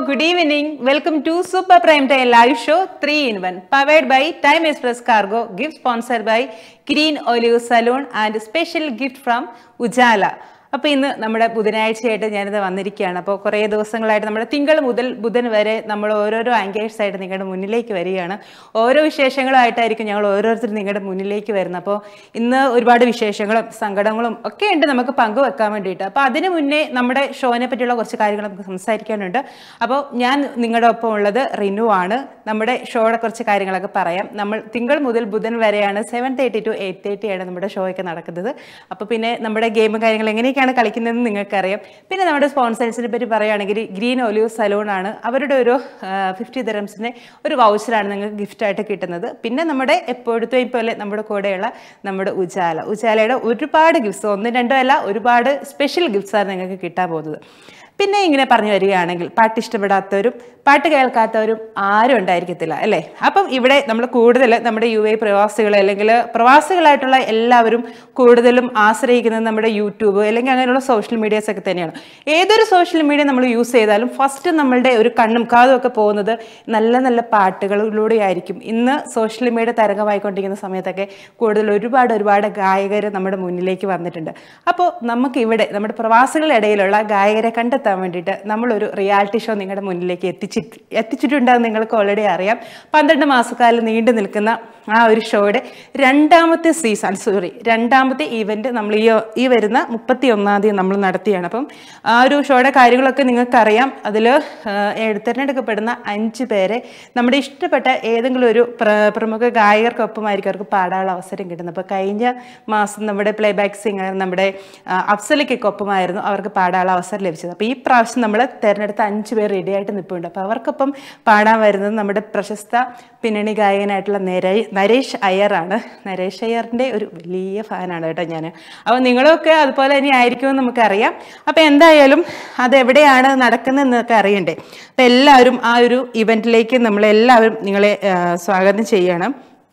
good evening. Welcome to Super Prime Time Live Show 3 in 1, powered by Time Express Cargo, gift sponsored by Green Olive Salon, and special gift from Ujala. അപ്പോൾ ഇന്ന് നമ്മുടെ ബുധനാഴ്ചയായിട്ട് ഞാനിത് വന്നിരിക്കുകയാണ് അപ്പോൾ കുറേ ദിവസങ്ങളായിട്ട് നമ്മുടെ തിങ്കൾ മുതൽ ബുധൻ വരെ നമ്മൾ ഓരോരോ ആങ്കേഴ്സ് ആയിട്ട് നിങ്ങളുടെ മുന്നിലേക്ക് വരികയാണ് ഓരോ വിശേഷങ്ങളായിട്ടായിരിക്കും ഞങ്ങൾ ഓരോരുത്തരും നിങ്ങളുടെ മുന്നിലേക്ക് വരുന്നത് അപ്പോൾ ഇന്ന് ഒരുപാട് വിശേഷങ്ങളും സങ്കടങ്ങളും ഒക്കെ ഉണ്ട് നമുക്ക് പങ്കുവെക്കാൻ വേണ്ടിയിട്ട് അപ്പോൾ അതിന് മുന്നേ നമ്മുടെ ഷോനെ പറ്റിയുള്ള കുറച്ച് കാര്യങ്ങൾ നമുക്ക് സംസാരിക്കാനുണ്ട് അപ്പോൾ ഞാൻ നിങ്ങളുടെ ഒപ്പം ഉള്ളത് റിനു ആണ് നമ്മുടെ ഷോയുടെ കുറച്ച് കാര്യങ്ങളൊക്കെ പറയാം നമ്മൾ തിങ്കൾ മുതൽ ബുധൻ വരെയാണ് seven thirty to eight thirty ആണ് നമ്മുടെ ഷോ ഒക്കെ നടക്കുന്നത് അപ്പോൾ പിന്നെ നമ്മുടെ ഗെയിമും കാര്യങ്ങൾ എങ്ങനെയൊക്കെയാണ് കളിക്കുന്നതെന്ന് നിങ്ങൾക്കറിയാം പിന്നെ നമ്മുടെ സ്പോൺസേഴ്സിനെ പറ്റി പറയുകയാണെങ്കിൽ ഗ്രീൻ ഒലിവ് സലൂൺ ആണ് അവരുടെ ഒരു ഫിഫ്റ്റി ദറംസിൻ്റെ ഒരു വൗച്ചറാണ് നിങ്ങൾക്ക് ഗിഫ്റ്റായിട്ട് കിട്ടുന്നത് പിന്നെ നമ്മുടെ എപ്പോഴത്തെയും പോലെ നമ്മുടെ കൂടെയുള്ള നമ്മുടെ ഉജാല ഉജാലയുടെ ഒരുപാട് ഗിഫ്റ്റ്സ് ഒന്നും രണ്ടോ അല്ല ഒരുപാട് സ്പെഷ്യൽ ഗിഫ്റ്റ്സാണ് നിങ്ങൾക്ക് കിട്ടാൻ പോകുന്നത് പിന്നെ ഇങ്ങനെ പറഞ്ഞു വരികയാണെങ്കിൽ പാട്ട് ഇഷ്ടപ്പെടാത്തവരും പാട്ട് കേൾക്കാത്തവരും ആരും ഉണ്ടായിരിക്കത്തില്ല അല്ലേ അപ്പം ഇവിടെ നമ്മൾ കൂടുതൽ നമ്മുടെ യു എ പ്രവാസികൾ അല്ലെങ്കിൽ പ്രവാസികളായിട്ടുള്ള എല്ലാവരും കൂടുതലും ആശ്രയിക്കുന്നത് നമ്മുടെ യൂട്യൂബ് അല്ലെങ്കിൽ അങ്ങനെയുള്ള സോഷ്യൽ മീഡിയാസ് ഒക്കെ തന്നെയാണ് ഏതൊരു സോഷ്യൽ മീഡിയ നമ്മൾ യൂസ് ചെയ്താലും ഫസ്റ്റ് നമ്മളുടെ ഒരു കണ്ണും കാതും ഒക്കെ പോകുന്നത് നല്ല നല്ല പാട്ടുകളിലൂടെ ആയിരിക്കും ഇന്ന് സോഷ്യൽ മീഡിയ തരംഗമായിക്കൊണ്ടിരിക്കുന്ന സമയത്തൊക്കെ കൂടുതൽ ഒരുപാട് ഒരുപാട് ഗായകർ നമ്മുടെ മുന്നിലേക്ക് വന്നിട്ടുണ്ട് അപ്പോൾ നമുക്ക് ഇവിടെ നമ്മുടെ പ്രവാസികളുടെ ഇടയിലുള്ള ഗായകരെ കണ്ടെത്താൻ വേണ്ടിയിട്ട് നമ്മളൊരു റിയാലിറ്റി ഷോ നിങ്ങളുടെ മുന്നിലേക്ക് എത്തിച്ചിട്ട് എത്തിച്ചിട്ടുണ്ടെന്ന് നിങ്ങൾക്ക് ഓൾറെഡി അറിയാം പന്ത്രണ്ട് മാസക്കാലം നീണ്ടു നിൽക്കുന്ന ആ ഒരു ഷോയുടെ രണ്ടാമത്തെ സീസൺ സോറി രണ്ടാമത്തെ ഈവెൻറ്റ് നമ്മൾ ഈ ഈ വരുന്ന മുപ്പത്തി ഒന്നാം തീയതി നമ്മൾ നടത്തിയാണ് അപ്പം ആ ഒരു ഷോയുടെ കാര്യങ്ങളൊക്കെ നിങ്ങൾക്കറിയാം അതിൽ തിരഞ്ഞെടുക്കപ്പെടുന്ന അഞ്ച് പേരെ നമ്മുടെ ഇഷ്ടപ്പെട്ട ഏതെങ്കിലും ഒരു പ്ര പ്രമുഖ ഗായകർക്കൊപ്പമായിരിക്കും അവർക്ക് പാടാനുള്ള അവസരം കിട്ടുന്നത് അപ്പോൾ കഴിഞ്ഞ മാസം നമ്മുടെ പ്ലേ ബാക്ക് സിംഗർ നമ്മുടെ ആ, അഫ്സലിക്കൊപ്പമായിരുന്നു അവർക്ക് പാടാനുള്ള അവസരം ലഭിച്ചത് അപ്പോൾ ഈ പ്രാവശ്യം നമ്മൾ തിരഞ്ഞെടുത്ത അഞ്ച് പേർ റെഡിയായിട്ട് നിൽപ്പുണ്ട് അപ്പോൾ അവർക്കൊപ്പം പാടാൻ വരുന്നത് നമ്മുടെ പ്രശസ്ത പിന്നണി ഗായകനായിട്ടുള്ള നരേ നരേഷ് അയ്യറാണ് നരേഷ് അയ്യറിൻ്റെ ഒരു വലിയ ഫാനാണ് കേട്ടോ ഞാൻ അപ്പോൾ നിങ്ങളൊക്കെ അതുപോലെ തന്നെ ആയിരിക്കുമെന്ന് നമുക്കറിയാം അപ്പോൾ എന്തായാലും അത് എവിടെയാണ് നടക്കുന്നതെന്നൊക്കെ അറിയണ്ടേ അപ്പോൾ എല്ലാവരും ആ ഒരു ഇവൻറ്റിലേക്ക് നമ്മളെല്ലാവരും നിങ്ങളെ ആ, സ്വാഗതം ചെയ്യണം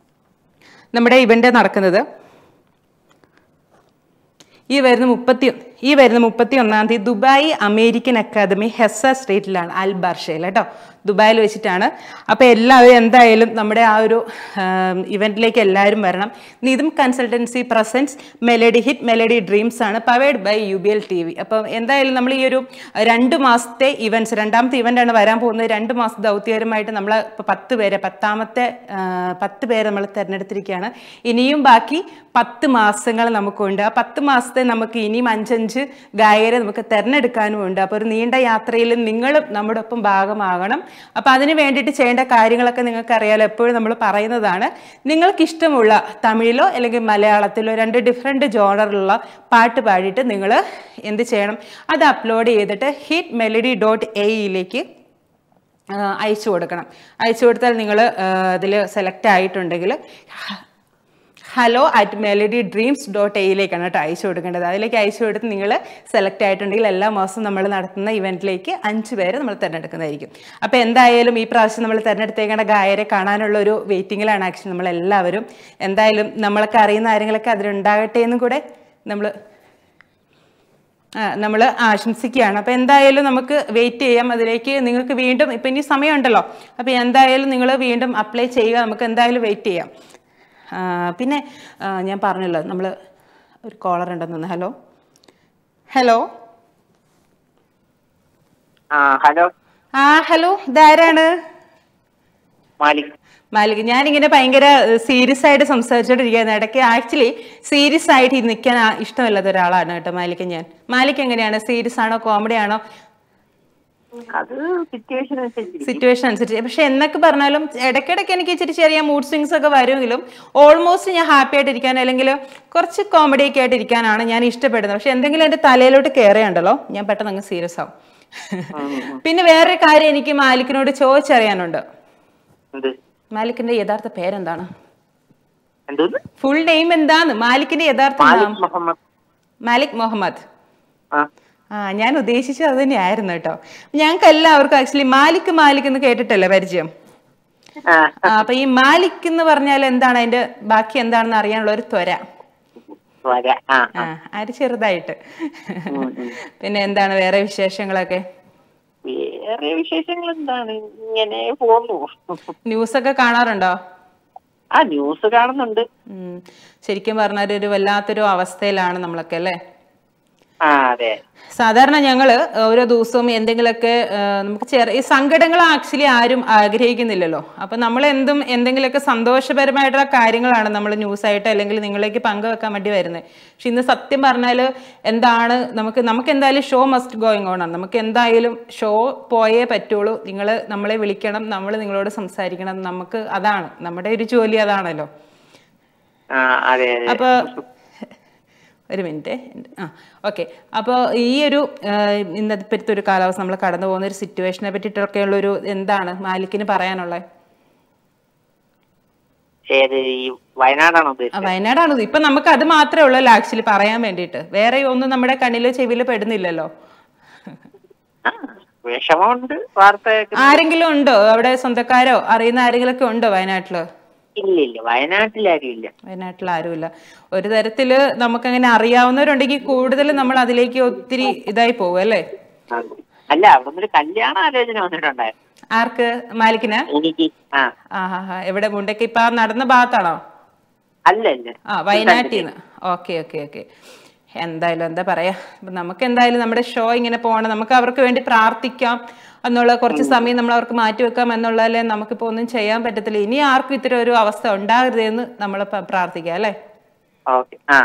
നമ്മുടെ ഇവൻ്റ് നടക്കുന്നത് ഈ വരുന്ന മുപ്പത്തി ഈ വരുന്ന മുപ്പത്തി ഒന്നാം തീയതി ദുബായ് അമേരിക്കൻ അക്കാദമി ഹെസ സ്ട്രീറ്റിലാണ് അൽ ബാർഷയിൽ കേട്ടോ ദുബായിൽ വെച്ചിട്ടാണ് അപ്പോൾ എല്ലാവരും എന്തായാലും നമ്മുടെ ആ ഒരു ഇവൻറ്റിലേക്ക് എല്ലാവരും വരണം നിതും consultancy presents melody hit melody dreams ആണ് powered by U B L T V അപ്പം എന്തായാലും നമ്മൾ ഈ ഒരു രണ്ട് മാസത്തെ ഇവൻറ്റ്സ് രണ്ടാമത്തെ ഇവൻ്റാണ് വരാൻ പോകുന്നത് രണ്ട് മാസം ദൗത്യകരമായിട്ട് നമ്മൾ ഇപ്പോൾ പത്ത് പേരെ പത്താമത്തെ ആ, പത്ത് പേരെ നമ്മൾ തിരഞ്ഞെടുത്തിരിക്കുകയാണ് ഇനിയും ബാക്കി പത്ത് മാസങ്ങൾ നമുക്കുണ്ട് ആ പത്ത് മാസത്തെ നമുക്ക് ഇനിയും അഞ്ചഞ്ച് ഗായകരെ നമുക്ക് തിരഞ്ഞെടുക്കാനും ഉണ്ട് അപ്പോൾ ഒരു നീണ്ട യാത്രയിൽ നിങ്ങളും നമ്മുടെ ഒപ്പം ഭാഗമാകണം അപ്പോൾ അതിന് വേണ്ടിയിട്ട് ചെയ്യേണ്ട കാര്യങ്ങളൊക്കെ നിങ്ങൾക്ക് അറിയാലോ എപ്പോഴും നമ്മൾ പറയുന്നതാണ് നിങ്ങൾക്ക് ഇഷ്ടമുള്ള തമിഴിലോ അല്ലെങ്കിൽ മലയാളത്തിലോ രണ്ട് ഡിഫറെൻറ്റ് ജോണറിലുള്ള പാട്ട് പാടിയിട്ട് നിങ്ങൾ എന്ത് ചെയ്യണം അത് അപ്ലോഡ് ചെയ്തിട്ട് ഹിറ്റ് മെലഡി ഡോട്ട് എയിലേക്ക് അയച്ചു കൊടുക്കണം അയച്ചു കൊടുത്താൽ നിങ്ങൾ അതിൽ സെലക്ട് ആയിട്ടുണ്ടെങ്കിൽ hello at melody dreams dot എയിലേക്കാണ് കേട്ടോ അയച്ചു കൊടുക്കേണ്ടത് അതിലേക്ക് അയച്ചു കൊടുത്ത് നിങ്ങൾ സെലക്ട് ആയിട്ടുണ്ടെങ്കിൽ എല്ലാ മാസവും നമ്മൾ നടത്തുന്ന ഇവൻറ്റിലേക്ക് അഞ്ച് പേരെ നമ്മൾ തിരഞ്ഞെടുക്കുന്നതായിരിക്കും അപ്പോൾ എന്തായാലും ഈ പ്രാവശ്യം നമ്മൾ തിരഞ്ഞെടുത്തേക്കേണ്ട ഗായരെ കാണാനുള്ള ഒരു വെയിറ്റിങ്ങിലാണ് ആക്ച്വലി നമ്മളെല്ലാവരും എന്തായാലും നമ്മളൊക്കെ അറിയുന്ന കാര്യങ്ങളൊക്കെ അതിലുണ്ടാകട്ടെ എന്നും കൂടെ നമ്മൾ നമ്മൾ ആശംസിക്കുകയാണ് അപ്പോൾ എന്തായാലും നമുക്ക് വെയിറ്റ് ചെയ്യാം അതിലേക്ക് നിങ്ങൾക്ക് വീണ്ടും ഇപ്പം ഇനി സമയമുണ്ടല്ലോ അപ്പോൾ എന്തായാലും നിങ്ങൾ വീണ്ടും അപ്ലൈ ചെയ്യുക നമുക്ക് എന്തായാലും വെയിറ്റ് ചെയ്യാം ആ, പിന്നെ ആ, ഞാൻ പറഞ്ഞല്ലോ നമ്മൾ ഒരു കോളർ ഉണ്ടെന്ന് ഹലോ ഹലോ ആ ഹലോ ആ ഹലോ ഇതാരാണ് മാലിക് മാലിക് ഞാനിങ്ങനെ ഭയങ്കര സീരിയസ് ആയിട്ട് സംസാരിച്ചോണ്ടിരിക്കുകയായിരുന്നു ഇടയ്ക്ക് ആക്ച്വലി സീരിയസ് ആയിട്ട് നിൽക്കാൻ ആ- ഇഷ്ടമില്ലാത്ത ഒരാളാണ് കേട്ടോ മാലിക് ഞാൻ മാലിക് എങ്ങനെയാണ് സീരിയസ് ആണോ കോമഡി ആണോ അത് സിറ്റുവേഷൻ അനുസരിച്ച് സിറ്റുവേഷൻ അനുസരിച്ച് പക്ഷെ എന്നൊക്കെ പറഞ്ഞാലും ഇടയ്ക്കിടയ്ക്ക് എനിക്ക് ഇച്ചിരി ചെറിയ മൂഡ് സ്വിങ്സ് ഒക്കെ വരുമെങ്കിലും ഓൾമോസ്റ്റ് ഞാൻ ഹാപ്പി ആയിട്ട് ഇരിക്കാൻ അല്ലെങ്കിൽ കുറച്ച് കോമഡി ഒക്കെ ആയിട്ട് ഇരിക്കാനാണ് ഞാൻ ഇഷ്ടപ്പെടുന്നത് പക്ഷെ എന്തെങ്കിലും എൻ്റെ തലയിലോട്ട് കയറിയുണ്ടല്ലോ ഞാൻ പെട്ടെന്ന് അങ്ങ് സീരിയസ് ആവും പിന്നെ വേറൊരു കാര്യം എനിക്ക് മാലിക്കിനോട് ചോദിച്ചറിയാനുണ്ട് എന്ത് മാലിക്കിന്റെ യഥാർത്ഥ പേരെന്താണ് എന്തോന്ന് ഫുൾ നെയിം എന്താണ് മാലിക്കിന്റെ യഥാർത്ഥ നാം മാലിക് മുഹമ്മദ് മാലിക് മുഹമ്മദ് ആ ആ ഞാൻ ഉദ്ദേശിച്ചത് അത് തന്നെയായിരുന്നു കേട്ടോ ഞങ്ങൾക്ക് എല്ലാവർക്കും ആക്ച്വലി മാലിക് മാലിക് എന്ന് കേട്ടിട്ടല്ലേ പരിചയം ആ ആ, അപ്പൊ ഈ മാലിക് എന്ന് പറഞ്ഞാൽ എന്താണ് അതിന്റെ ബാക്കി എന്താണെന്ന് അറിയാനുള്ള ഒരു ത്വര വരാ ആ ആ അത് ചെറുതായിട്ട് പിന്നെ എന്താണ് വേറെ വിശേഷങ്ങളൊക്കെ വേ- വേറെ വിശേഷങ്ങൾ എന്താണ് ഇങ്ങനെ പോന്നു ന്യൂസൊക്കെ കാണാറുണ്ടോ ആ ന്യൂസ് കാണുന്നുണ്ട് ഉം. ശരിക്കും പറഞ്ഞാൽ ഒരു വല്ലാത്തൊരു അവസ്ഥയിലാണ് നമ്മളൊക്കെ അല്ലേ ആ അതെ സാധാരണ ഞങ്ങള് ഓരോ ദിവസവും എന്തെങ്കിലുമൊക്കെ ആ, നമുക്ക് ചെറിയ സങ്കടങ്ങൾ ആക്ച്വലി ആരും ആഗ്രഹിക്കുന്നില്ലല്ലോ അപ്പൊ നമ്മൾ എന്തും എന്തെങ്കിലുമൊക്കെ സന്തോഷപരമായിട്ടുള്ള കാര്യങ്ങളാണ് നമ്മൾ ന്യൂസ് ആയിട്ട് അല്ലെങ്കിൽ നിങ്ങളിലേക്ക് പങ്കുവെക്കാൻ വേണ്ടി വരുന്നത് പക്ഷെ ഇന്ന് സത്യം പറഞ്ഞാൽ എന്താണ് നമുക്ക് നമുക്ക് എന്തായാലും ഷോ മസ്റ്റ് ഗോയിങ് ഓൺ ആണ് നമുക്ക് എന്തായാലും ഷോ പോയേ പറ്റുള്ളൂ നിങ്ങൾ നമ്മളെ വിളിക്കണം നമ്മൾ നിങ്ങളോട് സംസാരിക്കണം നമുക്ക് അതാണ് നമ്മുടെ ഒരു ജോലി അതാണല്ലോ ആ അതെ അതെ അപ്പൊ ഒരു മിനിറ്റ് ആ ഓക്കെ അപ്പോൾ ഈ ഒരു ഇന്നത്തെ ഇപ്പോഴത്തെ ഒരു കാലാവസ്ഥ നമ്മൾ കടന്നു പോകുന്ന ഒരു സിറ്റുവേഷനെ പറ്റിയിട്ടൊക്കെയുള്ള ഒരു എന്താണ് മാലിക്കിന് പറയാനുള്ളത് ഏത് ഈ വയനാടാണോ ആ, ഉദ്ദേശിച്ചത് വയനാടാണ് ഇപ്പൊ നമുക്ക് അത് മാത്രമേ ഉള്ളല്ലോ ആക്ച്വലി പറയാൻ വേണ്ടിയിട്ട് വേറെ ഒന്നും നമ്മുടെ കണ്ണിലോ ചെവിയിലോ പെടുന്നില്ലല്ലോ ആ, വിഷമമുണ്ട് വാർത്ത കേൾക്കുന്ന- ആരെങ്കിലും ഉണ്ടോ അവിടെ സ്വന്തക്കാരോ അറിയുന്ന ആരെങ്കിലും ഒക്കെ ഉണ്ടോ വയനാട്ടില് ഇല്ല ഇല്ല വയനാട്ടിലാരും ഇല്ല വയനാട്ടിൽ ആരുമില്ല ഒരു തരത്തില് നമുക്കങ്ങനെ അറിയാവുന്നവരുണ്ടെങ്കിൽ കൂടുതൽ നമ്മൾ അതിലേക്ക് ഒത്തിരി ഇതായി പോകും അല്ലേ ആ. അല്ല അവിടെ ഒരു കല്യാണ ആലോചന വന്നിട്ടുണ്ടായിരുന്നു ആർക്ക് മാലിക്കിന് എനിക്ക് ആ ആ ഹാ ഹാ എവിടെ മുണ്ടയ്ക്ക് ഇപ്പൊ ആ നടന്ന ഭാഗത്താണോ അല്ല അല്ല ആ വയനാട്ടിൽ നിന്ന് ഓക്കെ ഓക്കെ ഓക്കെ എന്തായാലും എന്താ പറയാ അപ്പൊ നമുക്ക് എന്തായാലും നമ്മുടെ ഷോ ഇങ്ങനെ പോകണം നമുക്ക് അവർക്ക് വേണ്ടി പ്രാർത്ഥിക്കാം എന്നുള്ള കുറച്ച് സമയം നമ്മൾ അവർക്ക് മാറ്റിവെക്കാം എന്നുള്ളതല്ലേ നമുക്കിപ്പോ ഒന്നും ചെയ്യാൻ പറ്റത്തില്ല ഇനി ആർക്കും ഇത്തരം ഒരു അവസ്ഥ ഉണ്ടാകരുതെന്ന് നമ്മൾ പ്രാർത്ഥിക്കാം അല്ലേ ഓക്കെ ആ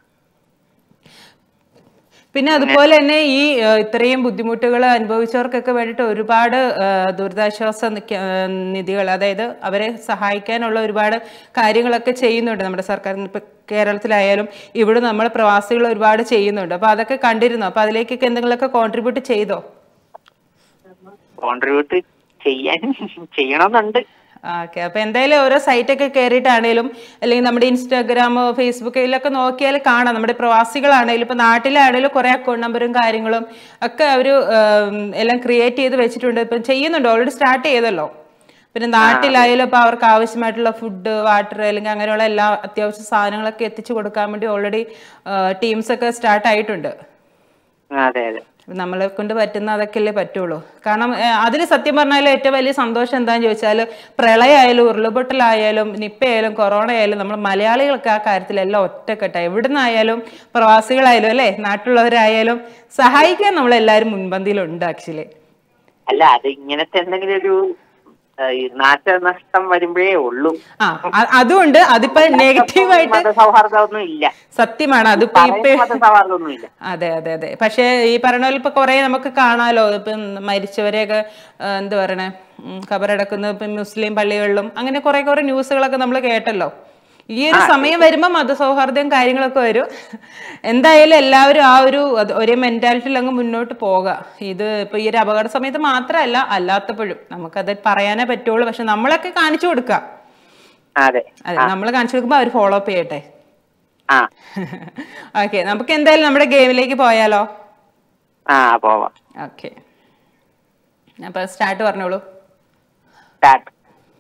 പിന്നെ അതുപോലെ തന്നെ ഈ ഏഹ്, ഇത്രയും ബുദ്ധിമുട്ടുകൾ അനുഭവിച്ചവർക്കൊക്കെ വേണ്ടിയിട്ട് ഒരുപാട് ഏഹ്, ദുരിതാശ്വാസ നിക്ക- ഏഹ്, നിധികൾ അതായത് അവരെ സഹായിക്കാനുള്ള ഒരുപാട് കാര്യങ്ങളൊക്കെ ചെയ്യുന്നുണ്ട് നമ്മുടെ സർക്കാർ ഇപ്പൊ കേരളത്തിലായാലും ഇവിടെ നമ്മൾ പ്രവാസികൾ ഒരുപാട് ചെയ്യുന്നുണ്ട് അപ്പൊ അതൊക്കെ കണ്ടിരുന്നു അപ്പൊ അതിലേക്കൊക്കെ എന്തെങ്കിലുമൊക്കെ കോൺട്രിബ്യൂട്ട് ചെയ്തോ കോൺട്രിബ്യൂട്ട് ചെയ്യാൻ ചെയ്യണമെന്നുണ്ട് ഓക്കെ അപ്പൊ എന്തായാലും ഓരോ സൈറ്റൊക്കെ കയറിയിട്ടാണേലും അല്ലെങ്കിൽ നമ്മുടെ ഇൻസ്റ്റാഗ്രാം ഫേസ്ബുക്കിലൊക്കെ നോക്കിയാൽ കാണാം നമ്മുടെ പ്രവാസികളാണേലും ഇപ്പൊ നാട്ടിലാണേലും കുറെ അക്കൗണ്ട് നമ്പറും കാര്യങ്ങളും ഒക്കെ അവർ എല്ലാം ക്രിയേറ്റ് ചെയ്ത് വെച്ചിട്ടുണ്ട് ഇപ്പം ചെയ്യുന്നുണ്ട് ഓൾറെഡി സ്റ്റാർട്ട് ചെയ്തല്ലോ പിന്നെ നാട്ടിലായാലും ഇപ്പൊ അവർക്ക് ആവശ്യമായിട്ടുള്ള ഫുഡ് വാട്ടർ അല്ലെങ്കിൽ അങ്ങനെയുള്ള എല്ലാ അത്യാവശ്യ സാധനങ്ങളൊക്കെ എത്തിച്ചു കൊടുക്കാൻ വേണ്ടി ഓൾറെഡി ടീംസ് ഒക്കെ സ്റ്റാർട്ട് ആയിട്ടുണ്ട് അതെ അതെ നമ്മളെ കൊണ്ട് പറ്റുന്ന അതൊക്കെയല്ലേ പറ്റുള്ളൂ കാരണം അതിൽ സത്യം പറഞ്ഞാൽ ഏറ്റവും വലിയ സന്തോഷം എന്താണെന്ന് ചോദിച്ചാൽ പ്രളയമായാലും ഉരുളുപൊട്ടലായാലും നിപ്പ ആയാലും കൊറോണ ആയാലും നമ്മൾ മലയാളികൾക്ക് ആ കാര്യത്തിലെല്ലാം ഒറ്റക്കെട്ടാണ് എവിടുന്നായാലും പ്രവാസികളായാലും അല്ലേ നാട്ടിലുള്ളവരായാലും സഹായിക്കാൻ നമ്മളെല്ലാവരും മുൻപന്തിയിലുണ്ട് ആക്ച്വലി അല്ല അത് ഇങ്ങനത്തെ എന്തെങ്കിലും ഒരു ആ, ഈ നാശനഷ്ടം വരുമ്പോഴേ ഉള്ളൂ ആ അ- അതുകൊണ്ട് അതിപ്പോ നെഗറ്റീവായിട്ട് മതസൗഹാർദ്ദമൊന്നും ഇല്ല സത്യമാണ് അതിപ്പോ ഇപ്പൊ പറയുന്ന മതസൗഹാർദ്ദമൊന്നും ഇല്ല അതെ അതെ അതെ പക്ഷേ ഈ പറഞ്ഞ പോലെ ഇപ്പൊ കുറെ നമുക്ക് കാണാലോ ഇപ്പം മരിച്ചവരെയൊക്കെ ആ, എന്താ പറയണേ ഉം, ഖബറടക്കുന്ന ഇപ്പം മുസ്ലിം പള്ളികളിലും അങ്ങനെ കുറെ കുറെ ന്യൂസുകളൊക്കെ നമ്മൾ കേട്ടല്ലോ ഈ ഒരു സമയം വരുമ്പോൾ മതസൗഹാർദ്ദം കാര്യങ്ങളൊക്കെ വരും എന്തായാലും എല്ലാവരും ആ ഒരു അത് ഒരേ മെന്റാലിറ്റിയിൽ അങ്ങ് മുന്നോട്ട് പോവുക ഇത് ഇപ്പൊ ഈ ഒരു അപകട സമയത്ത് മാത്രമല്ല അല്ലാത്തപ്പോഴും നമുക്കത് പറയാനേ പറ്റുള്ളൂ പക്ഷെ നമ്മളൊക്കെ കാണിച്ചു കൊടുക്കുക അതെ അതെ നമ്മൾ കാണിച്ചു കൊടുക്കുമ്പോൾ അവർ ഫോളോ അപ്പ് ചെയ്യട്ടെ ആ ഓക്കെ നമുക്ക് എന്തായാലും നമ്മുടെ ഗെയിമിലേക്ക് പോയാലോ ആ പോവാം ഓക്കെ അപ്പൊ സ്റ്റാർട്ട് പറഞ്ഞോളൂ സ്റ്റാർട്ട്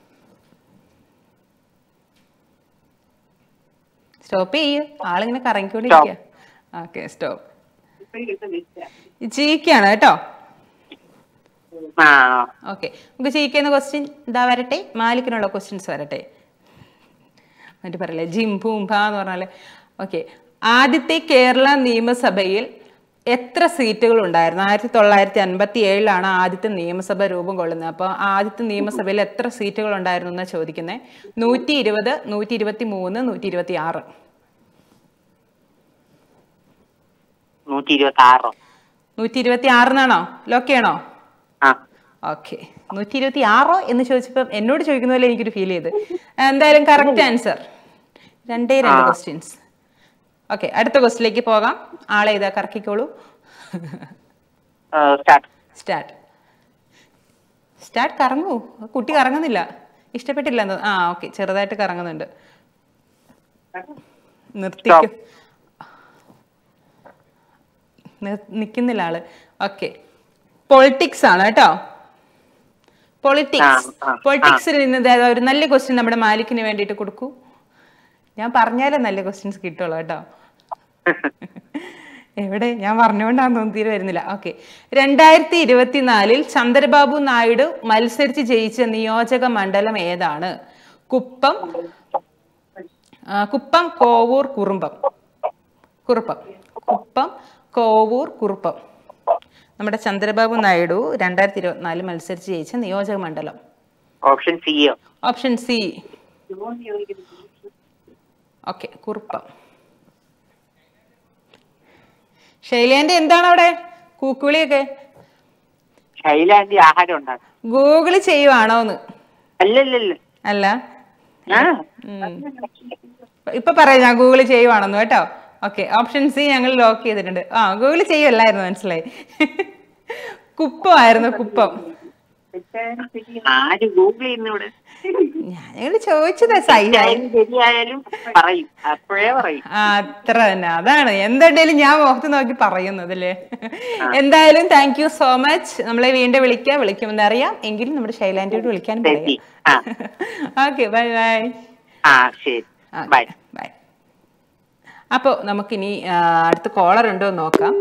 സ്റ്റോപ്പ് ചെയ്യ് ആളിങ്ങനെ കറങ്ങിക്കൊണ്ടിരിക്കുക ഓക്കെ സ്റ്റോപ്പ് ജിക്കാണ് കേട്ടോ ആ ഓക്കെ നമുക്ക് ജിക്കുന്ന ക്വസ്റ്റ്യൻ ഇതാ വരട്ടെ മാലിക്കിനുള്ള ക്വസ്റ്റ്യൻസ് വരട്ടെ മറ്റു പറയല്ലേ ജിം ഭൂംഭ എന്ന് പറഞ്ഞാല് ഓക്കെ ആദ്യത്തെ കേരള നിയമസഭയിൽ എത്ര സീറ്റുകൾ ഉണ്ടായിരുന്നു ആയിരത്തി തൊള്ളായിരത്തി അൻപത്തി ഏഴിലാണ് ആദ്യത്തെ നിയമസഭ രൂപം കൊള്ളുന്നത് അപ്പോൾ ആദ്യത്തെ നിയമസഭയിൽ എത്ര സീറ്റുകൾ ഉണ്ടായിരുന്നു എന്നാണ് ചോദിക്കുന്നത് നൂറ്റി ഇരുപത് നൂറ്റി ഇരുപത്തി മൂന്ന് നൂറ്റി ഇരുപത്തി ആറ് നൂറ്റി ഇരുപത്തി ആറോ നൂറ്റി ഇരുപത്തി ആറിനാണോ ലോക്കിയാണോ ആ ഓക്കെ നൂറ്റി ഇരുപത്തി ആറോ എന്ന് ചോദിച്ചപ്പോൾ എന്നോട് ചോദിക്കുന്ന പോലെ എനിക്കൊരു ഫീൽ ചെയ്ത് എന്തായാലും കറക്റ്റ് ആൻസർ രണ്ടേ രണ്ട് ക്വസ്റ്റ്യൻസ് ഓക്കെ അടുത്ത ക്വസ്റ്റിലേക്ക് പോകാം ആളെ ഇതാ കറക്കിക്കോളൂ സ്റ്റാർട്ട് സ്റ്റാർട്ട് സ്റ്റാർട്ട് കറങ്ങൂ കുട്ടി കറങ്ങുന്നില്ല ഇഷ്ടപ്പെട്ടില്ല എന്ന് ആ ഓക്കെ ചെറുതായിട്ട് കറങ്ങുന്നുണ്ട് നിർത്തിക്കും നിൽക്കുന്നില്ല ആള് ഓക്കെ പൊളിറ്റിക്സ് ആണ് കേട്ടോ പൊളിറ്റിക്സ് ആ, ആ, പൊളിറ്റിക്സിൽ നിന്ന് ദേ ഒരു നല്ല ക്വസ്റ്റ്യൻ നമ്മുടെ മാലിക്കിന് വേണ്ടിയിട്ട് കൊടുക്കൂ ഞാൻ പറഞ്ഞാലേ നല്ല ക്വസ്റ്റ്യൻസ് കിട്ടുള്ളൂ കേട്ടോ എവിടെ ഞാൻ പറഞ്ഞുകൊണ്ടാന്ന് തോന്നുന്നു തീരെ വരുന്നില്ല ഓക്കെ രണ്ടായിരത്തി ഇരുപത്തിനാലിൽ ചന്ദ്രബാബു നായിഡു മത്സരിച്ച് ജയിച്ച നിയോജക മണ്ഡലം ഏതാണ് കുപ്പം ആ, കുപ്പം കോവൂർ കുറുമ്പം കുറുപ്പം കുപ്പം കോവൂർ കുറുപ്പം നമ്മുടെ ചന്ദ്രബാബു നായിഡു രണ്ടായിരത്തി ഇരുപത്തിനാലിൽ മത്സരിച്ച് ജയിച്ച നിയോജക മണ്ഡലം ഓപ്ഷൻ സിയോ ഓപ്ഷൻ സി ഓക്കെ കുറുപ്പം ശൈലേന്റെ എന്താണ് അവിടെ കൂക്കുവിളിയൊക്കെ ശൈലാന്റി ആഹാരം ഉണ്ടാക്കും ഗൂഗിൾ ചെയ്യുവാണോന്ന് അല്ലല്ലല്ല അല്ല ആ ഉം. ഇപ്പൊ പറയാം ഞാൻ ഗൂഗിൾ ചെയ്യുവാണെന്ന് കേട്ടോ ഓക്കെ ഓപ്ഷൻ സി ഞങ്ങൾ ലോക്ക് ചെയ്തിട്ടുണ്ട് ആ ഗൂഗിൾ ചെയ്യുമല്ലായിരുന്നു മനസ്സിലായി കുപ്പമായിരുന്നു കുപ്പം ആര് ഗൂഗിൾ ചെയ്യുന്നവിടെ ഞാൻ ചോദിച്ചത് സൈ ശരിയായാലും പറയും അപ്പോഴേ പറയും ആ, അത്ര തന്നെ അതാണ് എന്തുണ്ടെങ്കിലും ഞാൻ മുഖത്ത് നോക്കി പറയുന്നത് അല്ലേ എന്തായാലും താങ്ക് യു സോ മച്ച് നമ്മളെ വീണ്ടും വിളിക്കാം വിളിക്കുമെന്ന് അറിയാം എങ്കിലും നമ്മുടെ ശൈലാൻറ്റിയോട് വിളിക്കാനും ശരി പറയാം ആ ഓക്കെ ബൈ ബൈ ആ ശരി ബൈ ബൈ അപ്പോൾ നമുക്കിനി ആ, അടുത്ത കോളർ ഉണ്ടോ എന്ന് നോക്കാം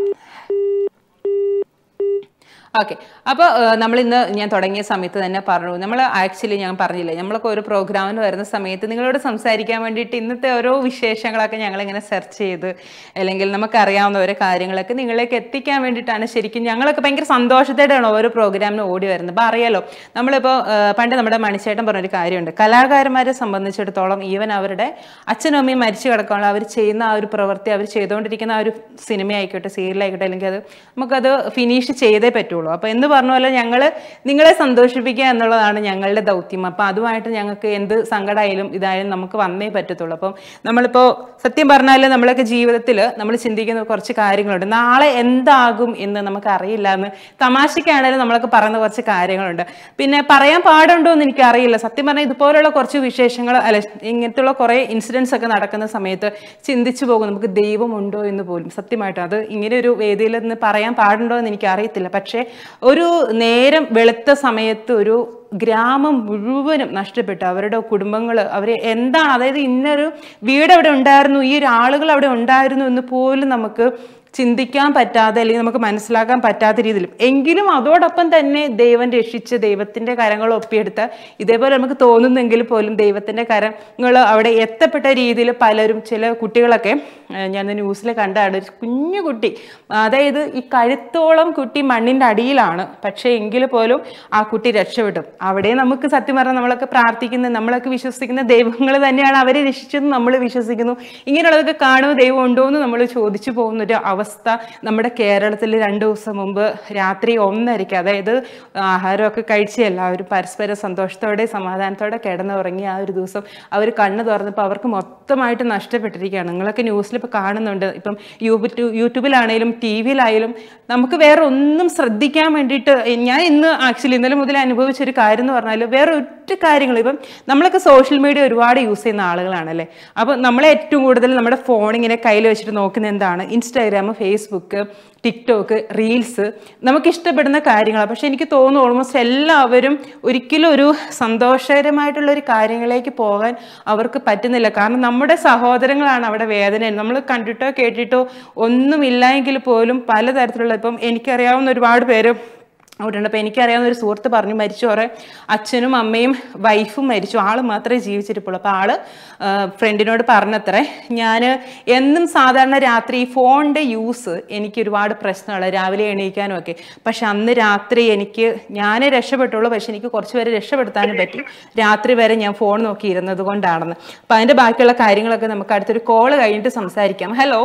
ഓക്കെ അപ്പോൾ നമ്മൾ ഇന്ന് ഞാൻ തുടങ്ങിയ സമയത്ത് തന്നെ പറഞ്ഞു നമ്മൾ ആക്ച്വലി ഞാൻ പറഞ്ഞില്ലേ നമ്മളൊക്കെ ഒരു പ്രോഗ്രാമിന് വരുന്ന സമയത്ത് നിങ്ങളോട് സംസാരിക്കാൻ വേണ്ടിയിട്ട് ഇന്നത്തെ ഓരോ വിശേഷങ്ങളൊക്കെ ഞങ്ങളിങ്ങനെ സെർച്ച് ചെയ്ത് അല്ലെങ്കിൽ നമുക്കറിയാവുന്ന ഓരോ കാര്യങ്ങളൊക്കെ നിങ്ങളിലേക്ക് എത്തിക്കാൻ വേണ്ടിയിട്ടാണ് ശരിക്കും ഞങ്ങളൊക്കെ ഭയങ്കര സന്തോഷത്തോടെയാണ് ഓരോ പ്രോഗ്രാമിന് ഓടി വരുന്നത് അപ്പോൾ അറിയാലോ നമ്മളിപ്പോൾ പണ്ട് നമ്മുടെ മണിച്ചേട്ടൻ പറഞ്ഞൊരു കാര്യമുണ്ട് കലാകാരന്മാരെ സംബന്ധിച്ചിടത്തോളം ഈവൻ അവരുടെ അച്ഛനും അമ്മയും മരിച്ചു കിടക്കാനുള്ള അവർ ചെയ്യുന്ന ആ ഒരു പ്രവൃത്തി അവർ ചെയ്തുകൊണ്ടിരിക്കുന്ന ആ ഒരു സിനിമ ആയിക്കോട്ടെ സീരിയലായിക്കോട്ടെ അല്ലെങ്കിൽ അത് നമുക്കത് ഫിനിഷ് ചെയ്തേ പറ്റുള്ളൂ അപ്പോൾ എന്ന് പറഞ്ഞ പോലെ ഞങ്ങൾ നിങ്ങളെ സന്തോഷിപ്പിക്കുക എന്നുള്ളതാണ് ഞങ്ങളുടെ ദൗത്യം അപ്പോൾ അതുമായിട്ട് ഞങ്ങൾക്ക് എന്ത് സങ്കടമായാലും ഇതായാലും നമുക്ക് വന്നേ പറ്റത്തുള്ളൂ അപ്പം നമ്മളിപ്പോൾ സത്യം പറഞ്ഞാൽ നമ്മളൊക്കെ ജീവിതത്തിൽ നമ്മൾ ചിന്തിക്കുന്ന കുറച്ച് കാര്യങ്ങളുണ്ട് നാളെ എന്താകും എന്ന് നമുക്ക് അറിയില്ല എന്ന് തമാശയ്ക്കാണെങ്കിലും നമ്മളൊക്കെ പറയുന്ന കുറച്ച് കാര്യങ്ങളുണ്ട് പിന്നെ പറയാൻ പാടുണ്ടോ എന്ന് എനിക്കറിയില്ല സത്യം പറഞ്ഞാൽ ഇതുപോലുള്ള കുറച്ച് വിശേഷങ്ങൾ അല്ല ഇങ്ങനത്തുള്ള കുറേ ഇൻസിഡൻസ് ഒക്കെ നടക്കുന്ന സമയത്ത് ചിന്തിച്ചു പോകും നമുക്ക് ദൈവമുണ്ടോ എന്ന് പോലും സത്യമായിട്ടും അത് ഇങ്ങനെ ഒരു വേദിയിൽ നിന്ന് പറയാൻ പാടുണ്ടോ എന്ന് എനിക്ക് അറിയത്തില്ല പക്ഷേ ഒരു നേരം വെളുത്ത സമയത്ത് ഒരു ഗ്രാമം മുഴുവനും നഷ്ടപ്പെട്ടു അവരുടെ കുടുംബങ്ങൾ അവർ എന്താണ് അതായത് ഇന്നൊരു വീട് അവിടെ ഉണ്ടായിരുന്നു ഈ ഒരു ആളുകൾ അവിടെ ഉണ്ടായിരുന്നു എന്ന് പോലും നമുക്ക് ചിന്തിക്കാൻ പറ്റാതെ അല്ലെങ്കിൽ നമുക്ക് മനസ്സിലാക്കാൻ പറ്റാത്ത രീതിയിലും എങ്കിലും അതോടൊപ്പം തന്നെ ദൈവം രക്ഷിച്ച് ദൈവത്തിൻ്റെ കരങ്ങൾ ഒപ്പിയെടുത്ത് ഇതേപോലെ നമുക്ക് തോന്നുന്നെങ്കിൽ പോലും ദൈവത്തിൻ്റെ കരങ്ങൾ അവിടെ എത്തപ്പെട്ട രീതിയിൽ പലരും ചില കുട്ടികളൊക്കെ ഏഹ് ഞാൻ ന്യൂസിൽ കണ്ടാണ് ഒരു കുഞ്ഞു കുട്ടി അതായത് ഈ കഴുത്തോളം കുട്ടി മണ്ണിൻ്റെ അടിയിലാണ് പക്ഷേ എങ്കിൽ പോലും ആ കുട്ടി രക്ഷപ്പെട്ടു അവിടെ നമുക്ക് സത്യം പറഞ്ഞാൽ നമ്മളൊക്കെ പ്രാർത്ഥിക്കുന്ന നമ്മളൊക്കെ വിശ്വസിക്കുന്ന ദൈവങ്ങൾ തന്നെയാണ് അവരെ രക്ഷിച്ചതെന്ന് നമ്മൾ വിശ്വസിക്കുന്നു ഇങ്ങനെയുള്ളതൊക്കെ കാണുമ്പോൾ ദൈവം ഉണ്ടോ എന്ന് നമ്മൾ ചോദിച്ചു പോകുന്ന ഒരു അവസ്ഥ നമ്മുടെ കേരളത്തിൽ രണ്ട് ദിവസം മുമ്പ് രാത്രി ഒന്നരയ്ക്ക് അതായത് ആഹാരമൊക്കെ കഴിച്ച് എല്ലാവരും പരസ്പര സന്തോഷത്തോടെ സമാധാനത്തോടെ കിടന്നുറങ്ങി ആ ഒരു ദിവസം അവർ കണ്ണ് തുറന്നപ്പോൾ അവർക്ക് മൊത്തമായിട്ട് നഷ്ടപ്പെട്ടിരിക്കുകയാണ് നിങ്ങളൊക്കെ ന്യൂസിൽ ഇപ്പോൾ കാണുന്നുണ്ട് ഇപ്പം യൂട്യൂബ് യൂട്യൂബിലാണെങ്കിലും ടി വിയിലായാലും നമുക്ക് വേറെ ഒന്നും ശ്രദ്ധിക്കാൻ വേണ്ടിയിട്ട് ഞാൻ ഇന്ന് ആക്ച്വലി ഇന്നലെ മുതൽ അനുഭവിച്ച ഒരു കാര്യം എന്ന് പറഞ്ഞാൽ വേറെ ഒറ്റ കാര്യങ്ങൾ ഇപ്പം നമ്മളൊക്കെ സോഷ്യൽ മീഡിയ ഒരുപാട് യൂസ് ചെയ്യുന്ന ആളുകളാണല്ലേ അപ്പോൾ നമ്മളെ ഏറ്റവും കൂടുതൽ നമ്മുടെ ഫോൺ ഇങ്ങനെ കയ്യിൽ വെച്ചിട്ട് നോക്കുന്ന എന്താണ് ഇൻസ്റ്റാഗ്രാം ഫേസ്ബുക്ക് ടിക്ടോക്ക് റീൽസ് നമുക്ക് ഇഷ്ടപ്പെടുന്ന കാര്യങ്ങളാണ് പക്ഷെ എനിക്ക് തോന്നുന്നു ഓൾമോസ്റ്റ് എല്ലാവരും ഒരിക്കലും ഒരു സന്തോഷകരമായിട്ടുള്ള ഒരു കാര്യങ്ങളിലേക്ക് പോകാൻ അവർക്ക് പറ്റുന്നില്ല കാരണം നമ്മുടെ സഹോദരങ്ങളാണ് അവിടെ വേദന നമ്മൾ കണ്ടിട്ടോ കേട്ടിട്ടോ ഒന്നുമില്ല എങ്കിൽ പോലും പലതരത്തിലുള്ള ഇപ്പം എനിക്കറിയാവുന്ന ഒരുപാട് പേര് അവിടെയുണ്ട് അപ്പോൾ എനിക്കറിയാവുന്ന ഒരു സുഹൃത്ത് പറഞ്ഞു മരിച്ചു കുറേ അച്ഛനും അമ്മയും വൈഫും മരിച്ചു ആൾ മാത്രമേ ജീവിച്ചിരിപ്പുള്ളൂ അപ്പോൾ ആൾ ഫ്രണ്ടിനോട് പറഞ്ഞത്രേ ഞാൻ എന്നും സാധാരണ രാത്രി ഈ ഫോണിൻ്റെ യൂസ് എനിക്ക് ഒരുപാട് പ്രശ്നമാണ് രാവിലെ എണീക്കാനും ഒക്കെ പക്ഷെ അന്ന് രാത്രി എനിക്ക് ഞാനേ രക്ഷപ്പെട്ടുള്ളൂ പക്ഷെ എനിക്ക് കുറച്ച് പേരെ രക്ഷപ്പെടുത്താനും പറ്റി രാത്രി വരെ ഞാൻ ഫോൺ നോക്കി ഇരുന്നത് കൊണ്ടാണെന്ന് അപ്പം അതിൻ്റെ ബാക്കിയുള്ള കാര്യങ്ങളൊക്കെ നമുക്ക് അടുത്തൊരു കോള് കഴിഞ്ഞിട്ട് സംസാരിക്കാം hello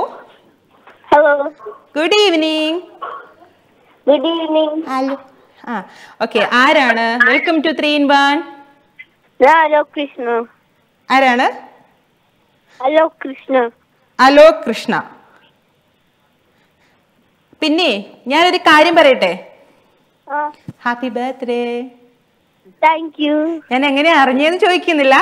Hello. Good evening Good evening. Hello ആ ഓക്കെ ആരാണ് welcome to three in one Hello, Krishna. ആരാണ് Hello, Krishna. അലോ കൃഷ്ണ പിന്നെ ഞാനൊരു കാര്യം പറയട്ടെ Uh, happy birthday thank you. ഞാൻ എങ്ങനെയാ അറിഞ്ഞതെന്ന് ചോദിക്കുന്നില്ല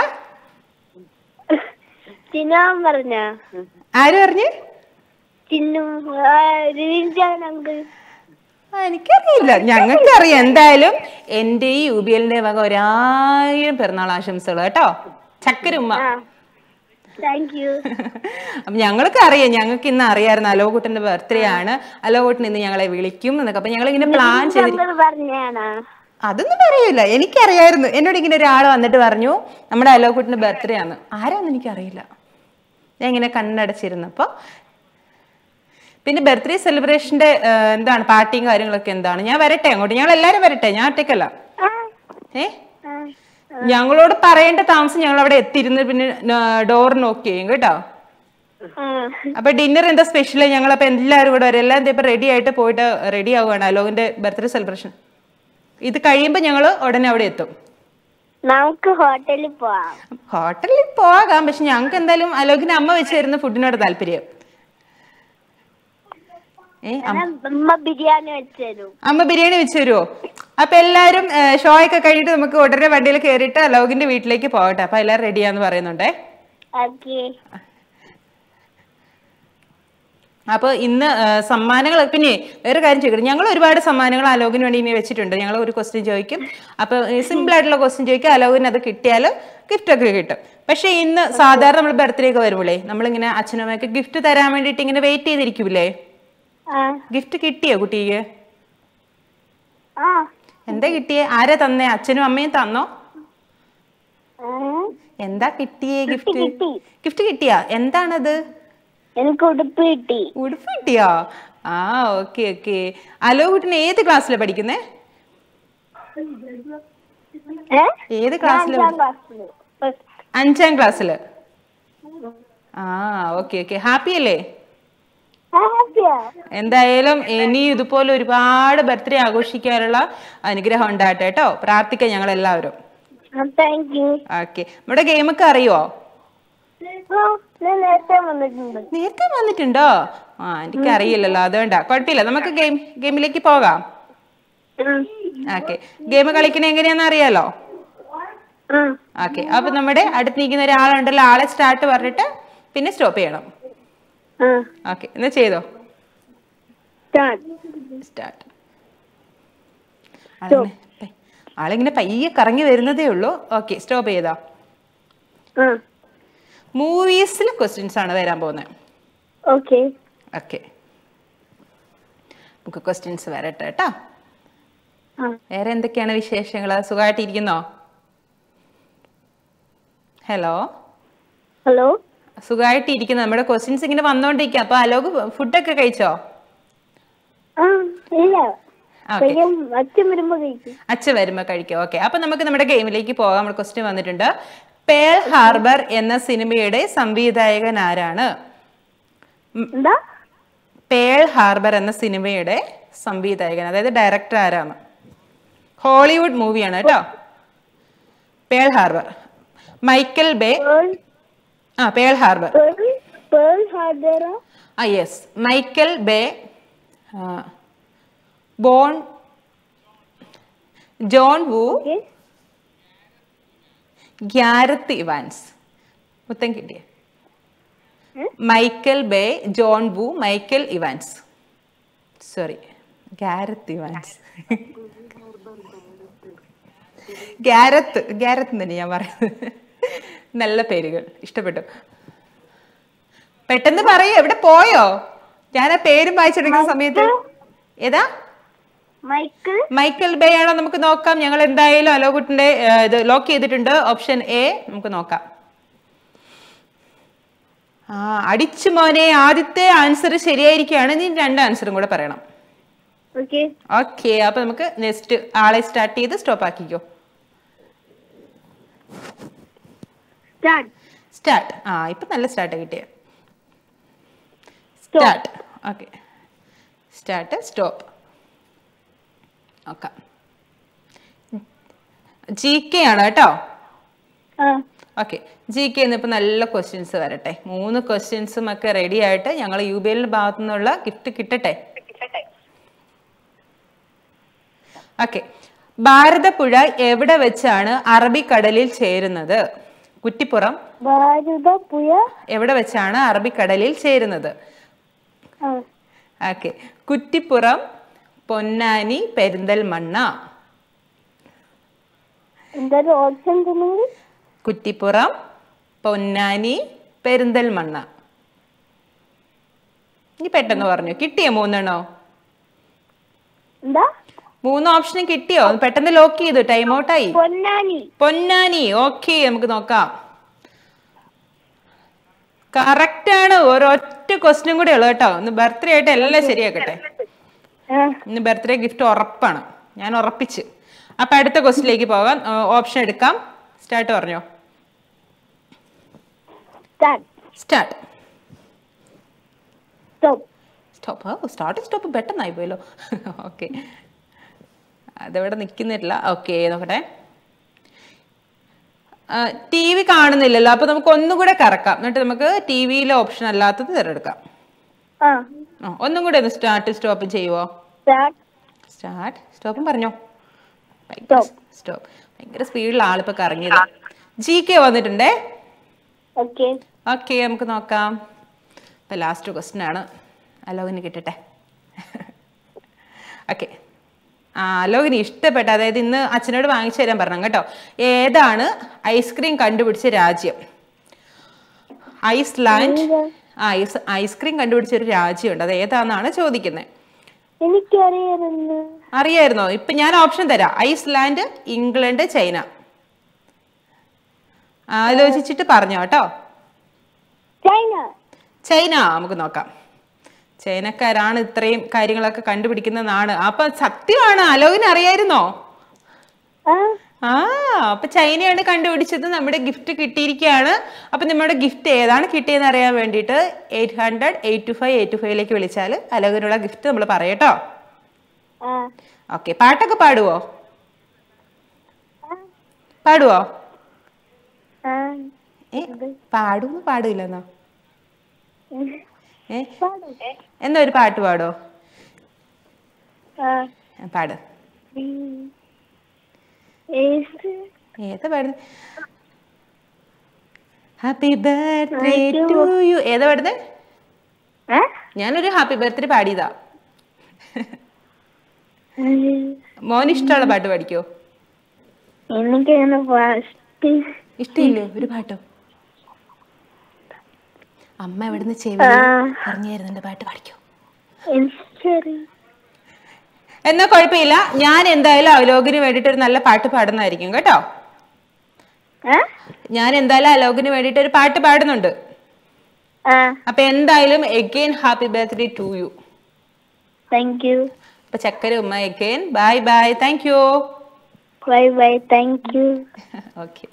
ചിന്നാൻ പറഞ്ഞ ആര് പറഞ്ഞു ചിന്നു റിവിൻജാൻ അങ്കിൾ ആ, എനിക്കറിയില്ല ഞങ്ങൾക്കറിയാം എന്തായാലും എൻ്റെ ഈ യു ബി എല്ലിന്റെ വക ഒരായിരം പിറന്നാൾ ആശംസകൾ കേട്ടോ ചക്കരുമ്മ ആ താങ്ക് യു അപ്പം ഞങ്ങൾക്ക് അറിയാം ഞങ്ങൾക്ക് ഇന്ന് അറിയായിരുന്നു അലോകുട്ടന്റെ ബർത്ത്ഡേ ആണ് അലോകുട്ടൻ ഇന്ന് ഞങ്ങളെ വിളിക്കും എന്നൊക്കെ അപ്പൊ ഞങ്ങൾ ഇങ്ങനെ പ്ലാൻ ചെയ്ത് നമ്പർ പറഞ്ഞാണോ അതൊന്നും പറയൂല എനിക്കറിയായിരുന്നു എന്നോട് ഇങ്ങനെ ഒരാൾ വന്നിട്ട് പറഞ്ഞു നമ്മുടെ അലോകുട്ടിന്റെ ബർത്ത്ഡേ ആണ് ആരാന്ന് എനിക്കറിയില്ല ഞാൻ ഇങ്ങനെ കണ്ണടച്ചിരുന്നപ്പോൾ പിന്നെ ബർത്ത്ഡേ സെലിബ്രേഷന്റെ എന്താണ് പാർട്ടിയും കാര്യങ്ങളൊക്കെ എന്താണ് ഞാൻ വരട്ടെ അങ്ങോട്ട് ഞങ്ങൾ എല്ലാവരും വരട്ടെ ഞാൻ ഒറ്റയ്ക്കല്ല ആ ഏ ആ ഞങ്ങളോട് പറയേണ്ട താമസം ഞങ്ങൾ അവിടെ എത്തിയിരുന്ന് പിന്നെ ഡോർ നോക്ക് ചെയ്യും കേട്ടോ ആ അപ്പൊ ഡിന്നർ എന്താ സ്പെഷ്യൽ ഞങ്ങൾ അപ്പൊ എല്ലാവരും കൂടെ വരും എല്ലാം ഇപ്പൊ റെഡി ആയിട്ട് പോയിട്ട് റെഡി ആവുകയാണ് അലോകിന്റെ ബർത്ത്ഡേ സെലിബ്രേഷൻ ഇത് കഴിയുമ്പോൾ ഞങ്ങൾ ഉടനെ അവിടെ എത്തും നമുക്ക് ഹോട്ടലിൽ പോവാം ഹോട്ടലിൽ പോകാം പക്ഷെ ഞങ്ങൾക്ക് എന്തായാലും അലോകിന്റെ അമ്മ വെച്ച് തരുന്ന ഫുഡിനോട് താല്പര്യം ഏ അമ്മ- ഞാൻ അമ്മ ബിരിയാണി വെച്ച് തരും അമ്മ ബിരിയാണി വെച്ച് തരുമോ അപ്പൊ എല്ലാവരും ഷോ ഒക്കെ കഴിഞ്ഞിട്ട് നമുക്ക് ഉടനെ വണ്ടിയിൽ കയറിയിട്ട് അലോകിന്റെ വീട്ടിലേക്ക് പോകട്ടെ അപ്പൊ എല്ലാവരും റെഡിയാന്ന് പറയുന്നുണ്ടേ ഓക്കെ അപ്പൊ ഇന്ന് ആ, സമ്മാനങ്ങൾ പിന്നെ വേറെ കാര്യം ചോദിക്കണം ഞങ്ങൾ ഒരുപാട് സമ്മാനങ്ങൾ അലോകിന് വേണ്ടി ഇനി വെച്ചിട്ടുണ്ട് ഞങ്ങൾ ഒരു ക്വസ്റ്റ്യൻ ചോദിക്കും അപ്പൊ സിമ്പിൾ ആയിട്ടുള്ള ക്വസ്റ്റ്യൻ ചോദിക്കും അലോകിന് അത് കിട്ടിയാൽ ഗിഫ്റ്റ് ഒക്കെ കിട്ടും പക്ഷെ ഇന്ന് സാധാരണ നമ്മൾ ബർത്ത്ഡേ ഒക്കെ വരുമ്പോഴേ നമ്മളിങ്ങനെ അച്ഛനും അമ്മയൊക്കെ ഗിഫ്റ്റ് തരാൻ വേണ്ടിയിട്ട് ഇങ്ങനെ വെയിറ്റ് ചെയ്തിരിക്കൂലേ ആ ഗിഫ്റ്റ് കിട്ടിയോ കുട്ടിക്ക് ആ എന്താ കിട്ടിയേ ആരാ തന്നേ അച്ഛനും അമ്മയും തന്നോ ആ. എന്താ കിട്ടിയേ ഗിഫ്റ്റ് കിട്ടി. ഗിഫ്റ്റ് കിട്ടിയാ എന്താണത് എനിക്ക് ഉടുപ്പ് കിട്ടി ഉടുപ്പ് കിട്ടിയോ ആ ഓക്കെ ഓക്കെ അലോ കുട്ടിന് ഏത് ക്ലാസ്സിലാണ് പഠിക്കുന്നേ ഏ ഏത് ഞാൻ ക്ലാസ്സിലാണ് അഞ്ചാം ക്ലാസ്സില് ഫസ്റ്റ്. അഞ്ചാം ക്ലാസ്സില് ആ ഓക്കെ ഓക്കെ ഹാപ്പി അല്ലേ ആ, ഹാപ്പിയാ എന്തായാലും ഇനി ഇതുപോലെ ഒരുപാട് ബർത്ത്ഡേ ആഘോഷിക്കാനുള്ള അനുഗ്രഹം ഉണ്ടാകട്ടെ കേട്ടോ പ്രാർത്ഥിക്കാം ഞങ്ങൾ എല്ലാവരും താങ്ക് യു ഓക്കെ നമ്മുടെ ഗെയിമൊക്കെ അറിയുവോ ഞാൻ നേരത്തെ വന്നിട്ടുണ്ട് നേരത്തെ വന്നിട്ടുണ്ടോ ആ എനിക്ക് അറിയില്ലല്ലോ അതുകൊണ്ടാ കുഴപ്പമില്ല നമുക്ക് ഗെയിം ഗെയിമിലേക്ക് പോകാം ഉം. ഓക്കെ ഗെയിം കളിക്കണ എങ്ങനെയാന്ന് അറിയാലോ ഉം. ഓക്കെ അപ്പൊ നമ്മുടെ അടുത്തിരിക്കുന്ന ഒരാളുണ്ടല്ലോ ആളെ സ്റ്റാർട്ട് പറഞ്ഞിട്ട് പിന്നെ സ്റ്റോപ്പ് ചെയ്യണം ഉം. ഓക്കെ എന്നാ ചെയ്തോ Start. സ്റ്റാർട്ട് ആളിങ്ങനെ പ- ആളിങ്ങനെ പയ്യെ കറങ്ങി വരുന്നതേ ഉള്ളൂ ഓക്കെ സ്റ്റോപ്പ് ചെയ്തോ ഉം. മൂവീസിൽ ക്വസ്റ്റ്യൻസ് ആണ് വരാൻ പോകുന്നത് Okay. ഓക്കെ നമുക്ക് ക്വസ്റ്റ്യൻസ് വരട്ടെ കേട്ടോ ആ. വേറെ എന്തൊക്കെയാണ് വിശേഷങ്ങൾ സുഖമായിട്ടിരിക്കുന്നോ ഹലോ ഹലോ സുഖമായിട്ടിരിക്കുന്നു നമ്മുടെ ക്വസ്റ്റ്യൻസ് ഇങ്ങനെ വന്നോണ്ടിരിക്കുക അപ്പൊ അലോക് ഫുഡൊക്കെ കഴിച്ചോ ആ ഇല്ല ഓക്കെ പയ്യൻ അച്ഛൻ വരുമ്പോ കഴിക്കും അച്ഛൻ വരുമ്പോ കഴിക്കാം ഓക്കെ അപ്പൊ നമുക്ക് നമ്മുടെ ഗെയിമിലേക്ക് പോകാം നമ്മുടെ ക്വസ്റ്റ്യൻ വന്നിട്ടുണ്ട് പേൾ ഹാർബർ എന്ന സിനിമയുടെ സംവിധായകൻ ആരാണ് എന്താ പേൾ ഹാർബർ എന്ന സിനിമയുടെ സംവിധായകൻ അതായത് ഡയറക്ടർ ആരാണ് ഹോളിവുഡ് മൂവിയാണ് കേട്ടോ Pearl Harbor Michael Bay Pearl ആ പേൾ ഹാർബർ പേൾ പേൾ ഹാർഡറ ആ യെസ് മൈക്കൽ ബേ ബോൺ John Woo okay Gareth Evans മൊത്തം കിട്ടിയ ഉം? Michael Bay John Woo Michael Evans sorry Gareth Evans Gareth Gareth തന്നെ ഞാൻ പറയുന്നത് നല്ല പേരുകൾ ഇഷ്ടപ്പെട്ടു പെട്ടെന്ന് പറയൂ എവിടെ പോയോ ഞാൻ ആ പേരും വായിച്ചെടുക്കുന്ന സമയത്ത് ഏതാ മൈക്കിൾ മൈക്കൽ ബേ ആണോ നമുക്ക് നോക്കാം ഞങ്ങൾ എന്തായാലും അലോകുട്ടിന്റെ ഏർ, ഇത് ലോക്ക് ചെയ്തിട്ടുണ്ട് ഓപ്ഷൻ എ നമുക്ക് നോക്കാം ആ അടിച്ചു മോനെ ആദ്യത്തെ ആൻസർ ശരിയായിരിക്കുകയാണ് നീ രണ്ട് ആൻസറും കൂടെ പറയണം ഓക്കെ ഓക്കെ അപ്പൊ നമുക്ക് നെക്സ്റ്റ് ആളെ സ്റ്റാർട്ട് ചെയ്ത് സ്റ്റോപ്പ് ആക്കിക്കോ സ്റ്റാർട്ട് സ്റ്റാർട്ട് ആ ഇപ്പൊ നല്ല സ്റ്റാർട്ട് കിട്ടിയ Stop. Start okay start stop നോക്കാം ജി കെ ആണ് കേട്ടോ ആ ഓക്കെ ജി കെ ഇപ്പൊ നല്ല ക്വസ്റ്റ്യൻസ് വരട്ടെ മൂന്ന് ക്വസ്റ്റ്യൻസും ഒക്കെ റെഡി ആയിട്ട് ഞങ്ങൾ യു ബി എല്ലിന്റെ ഭാഗത്തു നിന്നുള്ള ഗിഫ്റ്റ് കിട്ടട്ടെ ഓക്കെ ഭാരതപ്പുഴ എവിടെ വെച്ചാണ് അറബിക്കടലിൽ ചേരുന്നത് കുറ്റിപ്പുറം ഭാരതപ്പുഴ എവിടെ വെച്ചാണ് അറബിക്കടലിൽ ചേരുന്നത് ആ ഓക്കെ കുറ്റിപ്പുറം പൊന്നാനി പെരിന്തൽമണ്ണ എന്തായാലും ഓപ്ഷൻ തന്നെങ്കിൽ കുറ്റിപ്പുറം പൊന്നാനി പെരിന്തൽമണ്ണ ഇനി പെട്ടെന്ന് പറഞ്ഞു കിട്ടിയോ മൂന്നെണ്ണോ എന്താ മൂന്ന് ഓപ്ഷനും കിട്ടിയോ ഒന്ന് പെട്ടെന്ന് ലോക്ക് ചെയ്തു ടൈം ഔട്ടായി പൊന്നാനി പൊന്നാനി ഓക്കെ നമുക്ക് നോക്കാം കറക്റ്റ് ആണ് ഒരൊറ്റ ക്വസ്റ്റ്യൻ കൂടെ ഉള്ളു കേട്ടോ ഇന്ന് ബർത്ത്ഡേ ആയിട്ട് എല്ലാം ശരിയാക്കട്ടെ ആ, ഇന്ന് ബർത്ത്ഡേ ഗിഫ്റ്റ് ഉറപ്പാണ് ഞാൻ ഉറപ്പിച്ച് അപ്പൊ അടുത്ത ക്വസ്റ്റിലേക്ക് പോകാം ഓപ്ഷൻ എടുക്കാം സ്റ്റാർട്ട് പറഞ്ഞോ start start stop stop start stop പെട്ടെന്നായി പോയല്ലോ ഓക്കെ അതെവിടെ നിൽക്കുന്നില്ല ഓക്കെ നോക്കട്ടെ ടി വി കാണുന്നില്ലല്ലോ അപ്പൊ നമുക്ക് ഒന്നും കൂടെ കറക്കാം എന്നിട്ട് നമുക്ക് ടി വിയിലെ ഓപ്ഷൻ അല്ലാത്തത് തിരഞ്ഞെടുക്കാം ആ ആ ഒന്നും കൂടെ ഒന്ന് സ്റ്റാർട്ട് സ്റ്റോപ്പ് ചെയ്യുവോ സ്റ്റാർട്ട് സ്റ്റാർട്ട് സ്റ്റോപ്പും പറഞ്ഞോ Stop. സ്റ്റോപ്പ് ഭയങ്കര സ്പീഡിൽ ആളിപ്പോ കറങ്ങിയത് ജി കെ വന്നിട്ടുണ്ടേ ഓക്കെ ഓക്കെ നമുക്ക് നോക്കാം ഇപ്പം ലാസ്റ്റ് ക്വസ്റ്റ്യൻ ആണ് അലോകിന് കിട്ടട്ടെ ഓക്കെ ആ അലോകിന് ഇഷ്ടപ്പെട്ട അതായത് ഇന്ന് അച്ഛനോട് വാങ്ങിച്ചു തരാൻ പറഞ്ഞു കേട്ടോ ഏതാണ് ഐസ്ക്രീം കണ്ടുപിടിച്ച രാജ്യം ഐസ്ലാൻഡ് ആ ഐസ് ഐസ്ക്രീം കണ്ടുപിടിച്ച ഒരു രാജ്യമുണ്ട് അത് ഏതാണെന്നാണ് ചോദിക്കുന്നത് എനിക്കറിയായിരുന്നു അറിയായിരുന്നോ ഇപ്പൊ ഞാൻ ഓപ്ഷൻ തരാം ഐസ്ലാൻഡ് ഇംഗ്ലണ്ട് ചൈന ആലോചിച്ചിട്ട് പറഞ്ഞോ കേട്ടോ ചൈന ചൈന നമുക്ക് നോക്കാം ചൈനക്കാരാണ് ഇത്രയും കാര്യങ്ങളൊക്കെ കണ്ടുപിടിക്കുന്നതാണ് അപ്പൊ സത്യമാണ് അലോകിന് അറിയായിരുന്നോ ആ ആ അപ്പൊ ചൈനയാണ് കണ്ടുപിടിച്ചത് നമ്മുടെ ഗിഫ്റ്റ് കിട്ടിയിരിക്കുകയാണ് അപ്പൊ നമ്മുടെ ഗിഫ്റ്റ് ഏതാണ് കിട്ടിയെന്ന് അറിയാൻ വേണ്ടിയിട്ട് eight hundred eight two five eight two ഫൈവിലേക്ക് വിളിച്ചാൽ അലോകിനുള്ള ഗിഫ്റ്റ് നമ്മൾ പറയട്ടോ ആ ഓക്കെ പാട്ടൊക്കെ പാടുവോ പാടുവോ ആ ഏ പാടുമോ പാടില്ലെന്നോ ഏ പാടും. എന്നാ ഒരു പാട്ട് പാടോ ആ ആ, പാട് ഉം. ഏത് ഏതാ പാടുന്നത് happy birthday Thank to you ഏതാ പാടുന്നത് ആ ഞാനൊരു ഹാപ്പി ബർത്ത്ഡേ പാടിയതാ ഉം. മോൻ ഇഷ്ടമുള്ള പാട്ട് പാടിക്കോ എനിക്കങ്ങനെ ഫസ്റ്റ് ഇഷ്ടമില്ലേ ഒരു പാട്ടോ അമ്മ എവിടുന്ന് ചെവി ആ. പറഞ്ഞു തരുന്നുണ്ട് പാട്ട് പാടിക്കോ എനിക്കറി എന്നാ കുഴപ്പമില്ല ഞാൻ എന്തായാലും അവലോകിന് വേണ്ടിയിട്ട് ഒരു നല്ല പാട്ട് പാടുന്നതായിരിക്കും കേട്ടോ ആ ഞാൻ എന്തായാലും അലോകിന് വേണ്ടിയിട്ട് ഒരു പാട്ട് പാടുന്നുണ്ട് ആ അപ്പൊ എന്തായാലും again happy birthday to you thank you അപ്പൊ ചക്കര ഉമ്മ again bye bye thank you bye bye thank you okay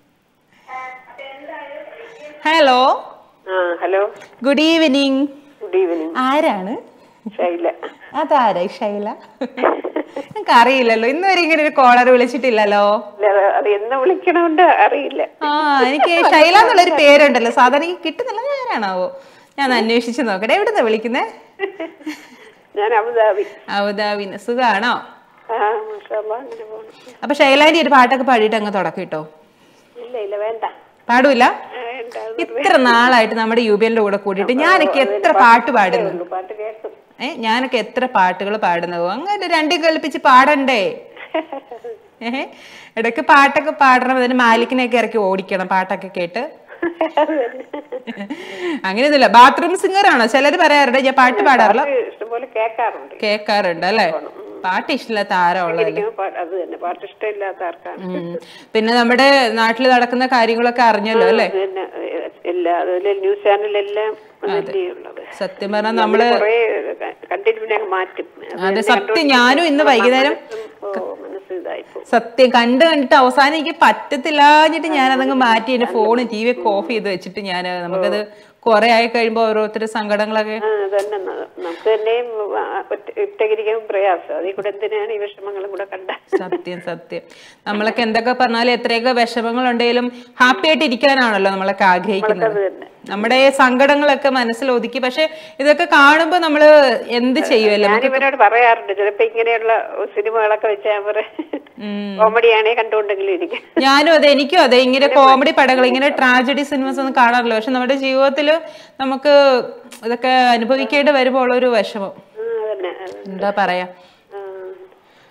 hello ആ hello good evening good evening ആരാണ് ശൈല അതാരാ ഈ ശൈല എനിക്ക് അറിയില്ലല്ലോ ഇന്ന് വരെ ഇങ്ങനെ ഒരു കോളർ വിളിച്ചിട്ടില്ലല്ലോ ഇല്ല, അത് അത് എന്ന് വിളിക്കണോണ്ട് അറിയില്ല ആ എനിക്ക് ശൈല എന്നുള്ളൊരു പേരുണ്ടല്ലോ സാധാരണ എനിക്ക് കിട്ടുന്നില്ല അത് ആരാണാവോ ഞാൻ അന്വേഷിച്ച് നോക്കട്ടെ എവിടുന്നാ വിളിക്കുന്നേ ഞാൻ അബുദാബി അബുദാബിന്ന് സുഖാണോ ആ മാഷാല്ലാ അങ്ങനെ പോണു അപ്പൊ ശൈലാന്റെ ഒരു പാട്ടൊക്കെ പാടിയിട്ട് അങ്ങ് തുടക്കം കേട്ടോ ഇല്ല ഇല്ല വേണ്ട പാടൂല ആ, വേണ്ട അത് ഇത്ര നാളായിട്ട് നമ്മുടെ യുബിയലിന്റെ കൂടെ കൂടിയിട്ട് ഞാനൊക്കെ എത്ര പാട്ട് പാടുന്നു ഉള്ളൂ. പാട്ട് കേൾക്കും ഏ ഞാനൊക്കെ എത്ര പാട്ടുകൾ പാടുന്നത് അങ്ങനെ രണ്ടും കളിപ്പിച്ച് പാടണ്ടേ ഏഹ് ഇടയ്ക്ക് പാട്ടൊക്കെ പാടണം അതിന് മാലിക്കിനെയൊക്കെ ഇറക്കി ഓടിക്കണം പാട്ടൊക്കെ കേട്ട് അങ്ങനെയൊന്നുമില്ല ബാത്റൂം സിംഗർ ആണോ ചിലര് പറയാറുണ്ട് ഞാൻ പാട്ട് പാടാറില്ല പാട്ട് ഇഷ്ടംപോലെ കേൾക്കാറുണ്ട് കേൾക്കാറുണ്ട് അല്ലേ പാട്ട് ഇഷ്ടമില്ലാത്ത ആരാ ഉള്ളത് ഇരിക്കുമ്പോ പാ- അത് തന്നെ പാട്ട് ഇഷ്ടമില്ലാത്ത ആർക്കാണ് ഉം. പിന്നെ നമ്മുടെ നാട്ടിൽ നടക്കുന്ന കാര്യങ്ങളൊക്കെ അറിഞ്ഞല്ലോ അല്ലേ അത് തന്നെ ഏ, എല്ലാ അതുപോലെ ന്യൂസ് ചാനലെല്ലാം അതല്ലേ ഉള്ളത് സത്യം പറഞ്ഞാൽ നമ്മള് കുറേ കണ്ടിട്ട് പിന്നെ അങ്ങ് മാറ്റും അത് അതെ തന്നെ സത്യം ഞാനും ഇന്ന് വൈകുന്നേരം ഓ മനസ്സ് ഇതായിപ്പോ സത്യം കണ്ട് കണ്ടിട്ട് അവസാനം എനിക്ക് പറ്റത്തില്ലാഞ്ഞിട്ട് ഞാൻ അതങ്ങ് മാറ്റി എന്റെ ഫോൺ ടി വി ഒക്കെ ഓഫ് ചെയ്ത് വെച്ചിട്ട് ഞാൻ നമുക്കത് കുറെ ആയി കഴിയുമ്പോ ഓരോരുത്തരുടെ സങ്കടങ്ങളൊക്കെ ആ അതന്നെ ന- നമുക്ക് തന്നെയും ആ, ഒറ്റ- ഒറ്റയ്ക്കിരിക്കാൻ പ്രയാസം അതിൽ കൂടെ എന്തിനാണ് ഈ വിഷമങ്ങളും കൂടെ കണ്ട സത്യം സത്യം നമ്മളൊക്കെ എന്തൊക്കെ പറഞ്ഞാലും എത്രയൊക്കെ വിഷമങ്ങൾ ഉണ്ടെങ്കിലും ഹാപ്പി ആയിട്ട് ഇരിക്കാനാണല്ലോ നമ്മളൊക്കെ ആഗ്രഹിക്കുന്നത് അത് തന്നെ നമ്മുടെ സങ്കടങ്ങളൊക്കെ മനസ്സിൽ ഒതുക്കി പക്ഷെ ഇതൊക്കെ കാണുമ്പോ നമ്മള് എന്ത് ചെയ്യുമല്ലോ ഞാൻ ഇവരോട് പറയാറുണ്ട് ചിലപ്പോ ഇങ്ങനെയുള്ള സിനിമകളൊക്കെ വെച്ച് ഞാൻ പറയും കോമഡിയാണേ കണ്ടുകൊണ്ടെങ്കിലും ഇരിക്കും ഞാനും അതെ എനിക്കും അതെ ഇങ്ങനെ കോമഡി പടങ്ങൾ ഇങ്ങനെ ട്രാജഡി സിനിമസ് ഒന്നും കാണാറില്ല പക്ഷെ നമ്മുടെ ജീവിതത്തിൽ നമുക്ക് ഇതൊക്കെ അനുഭവിക്കേണ്ടി വരുമ്പോൾ ഉള്ള ഒരു വിഷമം ആ, അതന്നെ അത് എന്താ പറയാ ആ.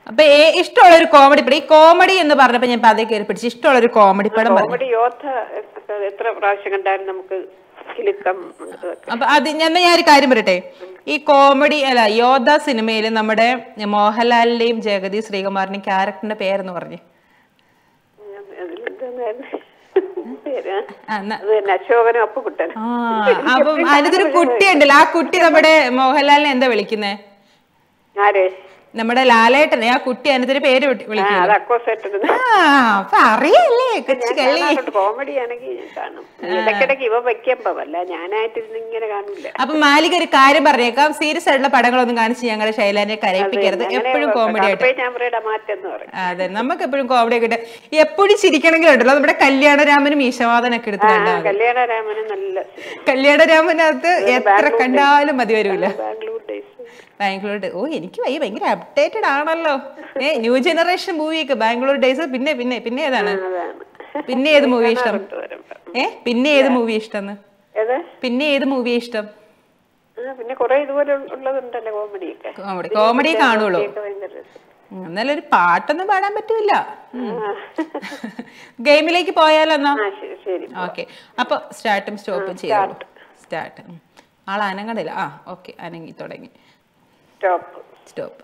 അപ്പൊ ഏ- ഇഷ്ടമുള്ള ഒരു കോമഡി പടം ഈ കോമഡി എന്ന് പറഞ്ഞപ്പോ ഞാൻ പതേ കയറി പിടിച്ചു ഇഷ്ടമുള്ള ഒരു കോമഡി പടം പറഞ്ഞു കോമഡി യോദ്ധ എത്ര- എത്ര പ്രാവശ്യം കണ്ടാലും നമുക്ക് കിലുക്കം ഇതൊക്കെ. അപ്പൊ അത് ഞാൻ ഞാൻ ഒരു കാര്യം പറയട്ടെ ഈ കോമഡി അല്ല യോധ സിനിമയിൽ നമ്മുടെ മോഹൻലാലിന്റെയും ജഗതി ശ്രീകുമാറിന്റെയും ക്യാരക്ടറിന്റെ പേരെന്ന് പറഞ്ഞു അതിലെന്തായിരുന്നു പേര്? ആ, എന്നാ- അത് തന്നെ അശോകനും അപ്പുകുട്ടനും ആ അപ്പം അതിലൊരു കുട്ടി ഉണ്ടല്ലോ ആ കുട്ടി നമ്മുടെ മോഹൻലാലിനെ എന്താ വിളിക്കുന്നേ ആര് നമ്മുടെ ലാലേട്ടനെ ആ കുട്ടി അതിനൊരു പേര് വിട്ട് ആ വിളിക്കുന്നത് അത് അക്കോസേറ്റത് ആ അപ്പൊ അറിയല്ലേ കൊച്ചു കള്ളി കോമഡി ആണെങ്കിൽ ഞാൻ കാണും ഇടയ്ക്കിടയ്ക്ക് ഇവ വയ്ക്കുമ്പല്ല ഞാനായിട്ടിരുന്ന് ഇങ്ങനെ കാണൂല അപ്പൊ മാലിക ഒരു കാര്യം പറഞ്ഞേക്കാം സീരിയസ് ആയിട്ടുള്ള പടങ്ങളൊന്നും കാണിച്ച് ഞങ്ങളുടെ ശൈലാനെ കരയിപ്പിക്കരുത് എപ്പോഴും കോമഡി ആയിട്ട് ഞാൻ പറയുടെ മാറ്റം എന്ന് പറയും അതെ നമുക്ക് എപ്പോഴും കോമഡി ഒക്കെ എപ്പോഴും ചിരിക്കണമെങ്കിൽ ഉണ്ടല്ലോ നമ്മുടെ കല്യാണരാമനും ഈശവാദനൊക്കെ എടുത്തിട്ടുണ്ട് ആ, കല്യാണരാമന് നല്ല കല്യാണരാമനകത്ത് എത്ര കണ്ടാലും മതി വരൂല ബാംഗ്ലൂർ ഡേയ്സ് ബാംഗ്ലൂർ ഡേ- ഓ എനിക്ക് വയ്യ ഭയങ്കര അപ്ഡേറ്റഡ് ആണല്ലോ ഏ ന്യൂ ജനറേഷൻ മൂവിയൊക്കെ ബാംഗ്ലൂർ ഡേയ്സ് പിന്നെ പിന്നെ പിന്നെ ഏതാണ് അതാണ് പിന്നെ ഏത് മൂവി ഇഷ്ടം കാണാറുണ്ട് വരുമ്പോ. ഏ പിന്നെ ഏത് മൂവി ഇഷ്ടം ഏത് പിന്നെ ഏത് മൂവി ഇഷ്ടം ആ പിന്നെ കുറെ ഇതുപോലെ ഉള്ളതുണ്ടല്ലോ കോമഡിയൊക്കെ കോമഡി കോമഡി കാണുള്ളൂ ഒക്കെ ഭയങ്കര രസം. ഉം, എന്നാലും ഒരു പാട്ടൊന്നും പാടാൻ പറ്റൂല ഗെയിമിലേക്ക് പോയാലോ എന്നാ ആ ശരി ശരി ഓക്കെ അപ്പൊ സ്റ്റാർട്ടും സ്റ്റോപ്പും ചെയ്തോളൂ സ്റ്റാർട്ട് ആൾ അനങ്ങടില്ല ആ ഓക്കെ അനങ്ങി തുടങ്ങി സ്റ്റോപ്പ് സ്റ്റോപ്പ്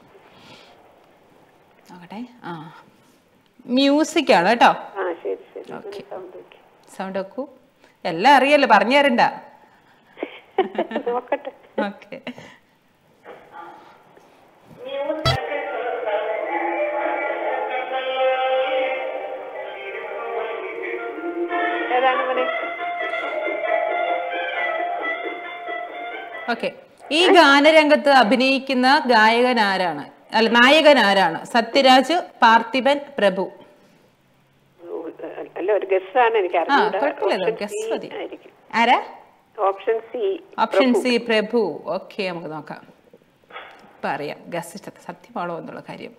നോക്കട്ടെ ആ മ്യൂസിക് ആണ് കേട്ടോ ആ ശരി ശരി Okay. സൗണ്ട് വെക്ക്. സൗണ്ട് വെക്കൂ എല്ലാം അറിയല്ലോ പറഞ്ഞു തരണ്ട നോക്കട്ടെ ഓക്കെ ഏതാണ് ഇവന് ഓക്കെ ഈ ഗാനരംഗത്ത് അഭിനയിക്കുന്ന ഗായകൻ ആരാണ് അല്ല നായകൻ ആരാണ് സത്യരാജ് പാർത്ഥിപൻ പ്രഭു അല്ല ഒരു ഗസ്സാണ് എനിക്ക് ആ അറിഞ്ഞൂടാ. കുഴപ്പമില്ലല്ലോ Option ഗസ് C മതി ആയിരിക്കും ആരാ option C option C Prabhu okay നമുക്ക് നോക്കാം ഇപ്പൊ അറിയാം ഗസ് സത്യമാണോ എന്നുള്ള കാര്യം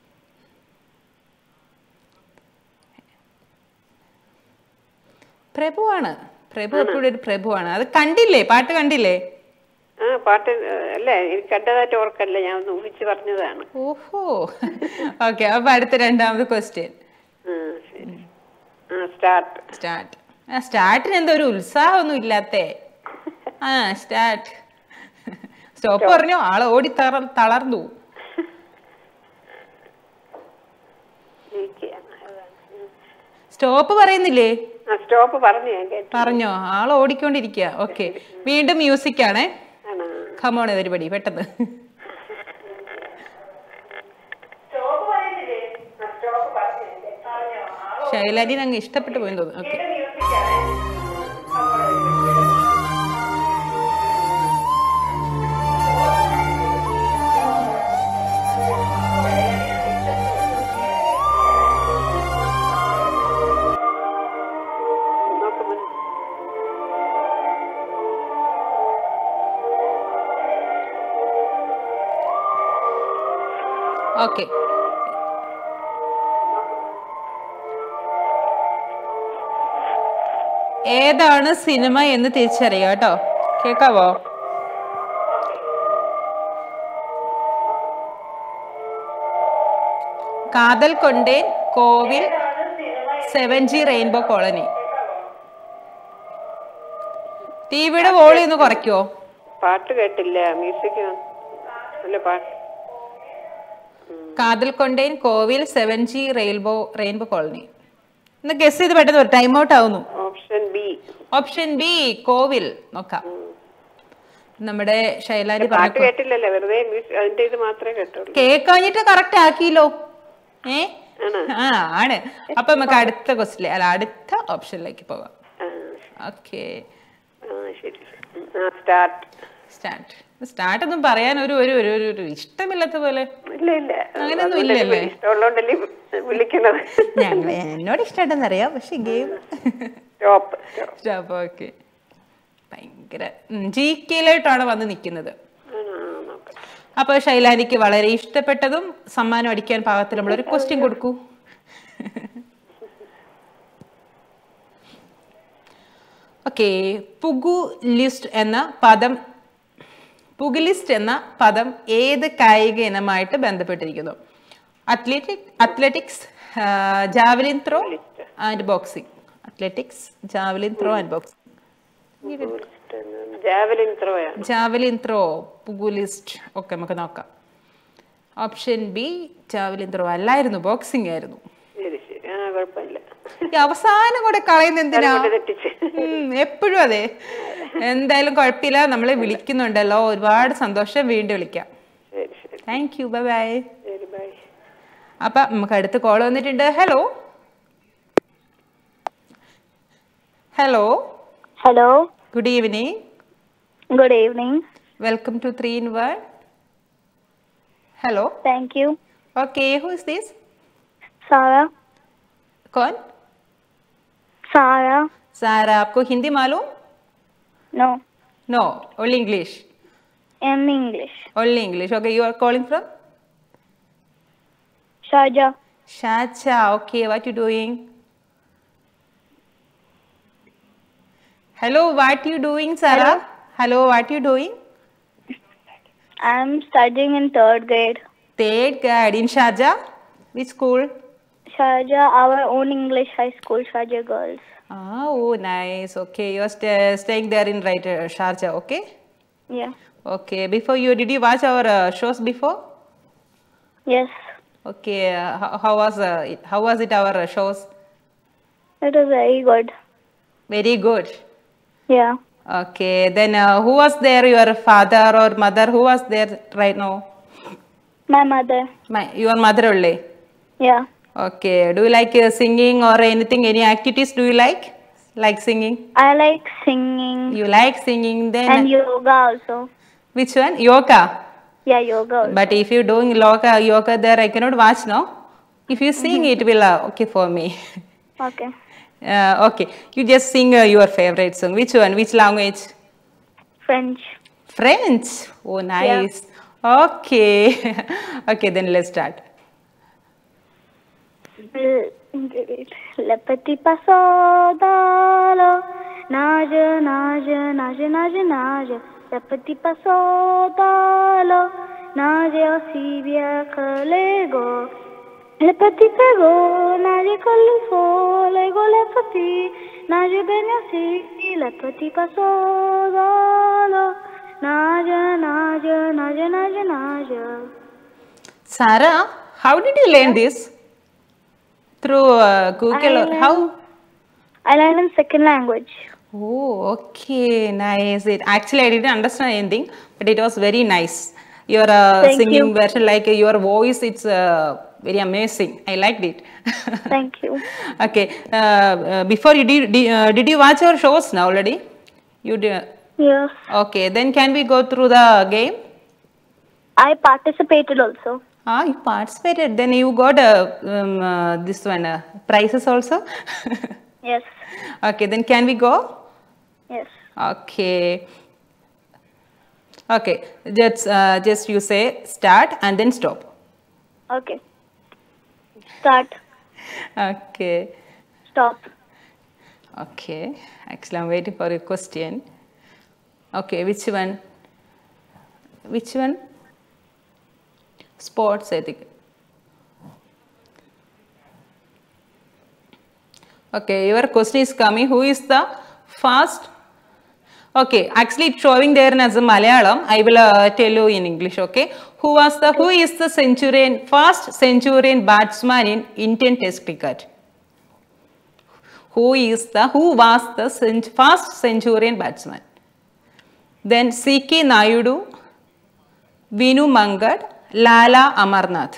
പ്രഭുവാണ് പ്രഭു എപ്പോഴും ഒരു പ്രഭുവാണ് അത് കണ്ടില്ലേ പാട്ട് കണ്ടില്ലേ ആ പാട്ട് ഏഹ്, അല്ല എനിക്ക് കണ്ടതായിട്ട് ഓർക്കല്ല ഞാൻ ഒന്ന് ഊഹിച്ച് പറഞ്ഞതാണ് ഓഹോ ഓക്കെ അപ്പൊ അടുത്ത രണ്ടാമത് ക്വസ്റ്റ്യൻ ആ ശരി ആ സ്റ്റാർട്ട് സ്റ്റാർട്ട് ആ സ്റ്റാർട്ടിന് എന്തോ ഒരു ഉത്സാഹമൊന്നും ഇല്ലാത്തേ ആ സ്റ്റാർട്ട് സ്റ്റോപ്പ് പറഞ്ഞു ആള് ഓടി തളർ തളർന്നു സ്റ്റോപ്പ് പറയുന്നില്ലേ ആ സ്റ്റോപ്പ് പറഞ്ഞു ഞാൻ കേട്ടു പറഞ്ഞോ ആൾ ഓടിക്കൊണ്ടിരിക്കുക ഓക്കെ വീണ്ടും മ്യൂസിക് ആണേ ആണോ കമോൺ പരിപാടി പെട്ടെന്ന് ശൈലാനി അങ്ങ് ഇഷ്ടപ്പെട്ടു പോയെന്ന് തോന്നുന്നു ഓക്കെ നോക്കുമ്പോൾ ഓക്കെ ഏതാണ് സിനിമ എന്ന് തിരിച്ചറിയുക കേട്ടോ കേക്കാവോ Kadhal Kondein Kovil seven G rainbow colony ടിവിയുടെ വോളി ഒന്ന് കുറയ്ക്കുവോ പാട്ട് കേട്ടില്ല മ്യൂസിക് അല്ല പാട്ട് Kadhal Kondein Kovil seven G rainbow rainbow colony ഒന്ന് ഗസ് ചെയ്ത് പെട്ടെന്ന് ടൈം ഔട്ട് ആവുന്നു option B option B Kovil നോക്കാം നമ്മുടെ ശൈലാനി പാട്ട് പറഞ്ഞു കേട്ടില്ലല്ലോ വെറുതെ മ്യൂസിക് അതിന്റെ ഇത് മാത്രമേ കേട്ടുള്ളൂ കേക്കാഞ്ഞിട്ട് കറക്റ്റ് ആക്കിയല്ലോ ഏ ആണോ? ആ ആണ് അപ്പൊ നമുക്ക് അടുത്ത ക്വസ്റ്റിലെ അല്ല അടുത്ത ഓപ്ഷനിലേക്ക് പോകാം ആ ഓക്കെ ആ ശരി ശരി. ആ സ്റ്റാർട്ട് സ്റ്റാർട്ട് സ്റ്റാർട്ട് ഒന്നും പറയാൻ ഒരു ഒരു ഒരു ഒരു- ഒരു ഇഷ്ടമില്ലാത്ത പോലെ ഇല്ല ഇല്ല അങ്ങനെയൊന്നും അതുകൊണ്ടല്ലേ ഇല്ലല്ലേ? ഇഷ്ടമുള്ളതുകൊണ്ടല്ലേ വിളിക്കണത് ഞങ്ങൾ എന്നോട് ഇഷ്ടമായിട്ടെന്നറിയാം പക്ഷെ ഗെയിം സ്റ്റോപ്പ് സ്റ്റോപ്പ് ഓക്കെ ഭയങ്കര ജി കെയിലോട്ടാണ് വന്ന് നിൽക്കുന്നത് നോക്കട്ടെ അപ്പോൾ ശൈലാനിക്ക് വളരെ ഇഷ്ടപ്പെട്ടതും സമ്മാനം അടിക്കാൻ പാകത്തിലുള്ള ഒരു ക്വസ്റ്റ്യൻ കൊടുക്കൂ ഓക്കെ പുഗു ലിസ്റ്റ് എന്ന പദം പുഗുലിസ്റ്റ് എന്ന പദം ഏത് കായിക ഇനമായിട്ട് ബന്ധപ്പെട്ടിരിക്കുന്നു Athletic, athletics, uh, javelin throw and boxing. Athletics, javelin throw and boxing. Javelin ത്രോയാണ് ജാവലിൻ ത്രോ പുഗുലിസ്റ്റ് ഒക്കെ നമുക്ക് നോക്കാം ഓപ്ഷൻ ബി ജാവലിൻ ത്രോ അല്ലായിരുന്നു ബോക്സിംഗ് ആയിരുന്നു ശരി ശരി ആ കുഴപ്പമില്ല ഈ അവസാനം കൂടെ കളയുന്ന എന്തിനാ കൊണ്ട് തെറ്റിച്ച് ഉം, എപ്പോഴും അതെ എന്തായാലും കുഴപ്പമില്ല നമ്മളെ വിളിക്കുന്നുണ്ടല്ലോ ഒരുപാട് സന്തോഷം വീണ്ടും വിളിക്കാം ശരി ശരി താങ്ക് യു ബൈ ബൈ ശരി ബൈ അപ്പൊ നമുക്ക് അടുത്ത കോൾ വന്നിട്ടുണ്ട് hello hello Hello. Good evening Good evening. Welcome to three in one hello Thank you. Okay who is this Sarah. कौन Sarah. सारा आपको हिंदी मालूम No. No only English In English. Only English okay you are calling from Sharjah. Shacha, okay, what you doing? Hello, what you doing, Sarah? Hello, what you doing? I'm studying in third grade. Third grade in Sharjah. Which school? Sharjah, our own English high school, Sharjah Girls. Ah, oh, nice. Okay, you're sta staying there in right uh, Sharjah. Okay. Yeah. Okay. Before you, did you watch our uh, shows before? Yes. Okay. Uh, how, how was uh, it? How was it our uh, shows? It was very good. Very good. Yeah. Okay. Then uh, who was there? Your father or mother? Who was there right now? My mother. My your mother only. Yeah. Okay. Do you like uh, singing or anything? Any activities do you like? Like singing? I like singing You like singing then? and yoga also. which one? Yoga. Yeah, yoga also. But if you're doing yoga, yoga there, I cannot watch now. If you sing, it will uh, okay for me. Okay. uh, okay. You just sing uh, your favorite song. Which one? Which language? French. French. Oh, nice. Okay. okay, then let's start. Le petit passo dalo, nage, nage, nage, nage, nage. Le petit passo dalo, nage aussi bien que l'ego. Le petit pego, nage comme il faut, l'ego le petit, nage bien aussi. Le petit passo dalo, nage, nage, nage, nage, nage. Sarah, how did you learn this? Through uh, Google or I how? I learned in second language. Oh, okay, nice. It actually I didn't understand anything, but it was very nice. Your uh, Thank singing you. version, like uh, your voice, it's uh, very amazing. I liked it. Thank you. okay. Uh, uh, before you did, did, uh, did you watch our shows now already? You did. Yes. Okay. Then can we go through the game? I participated also. Ah, you participated. Then you got uh, um, uh, this one uh, prizes also. Yes. okay. Then can we go? Yes. Okay. Okay. Just uh, just you say start and then stop. Okay. Start. Okay. Stop. Okay. Actually, I'm waiting for a question. Okay. Which one? Which one? Sports, I think. Okay. Your question is coming. Who is the fast? Okay. Actually, it's showing there as a Malayalam. I will uh, tell you in English. Okay. Who was the? Who is the centurion? First centurion batsman in Indian Test cricket. who is the who was the cent- first centurion batsman then ck naidu vinu mangad lala amarnath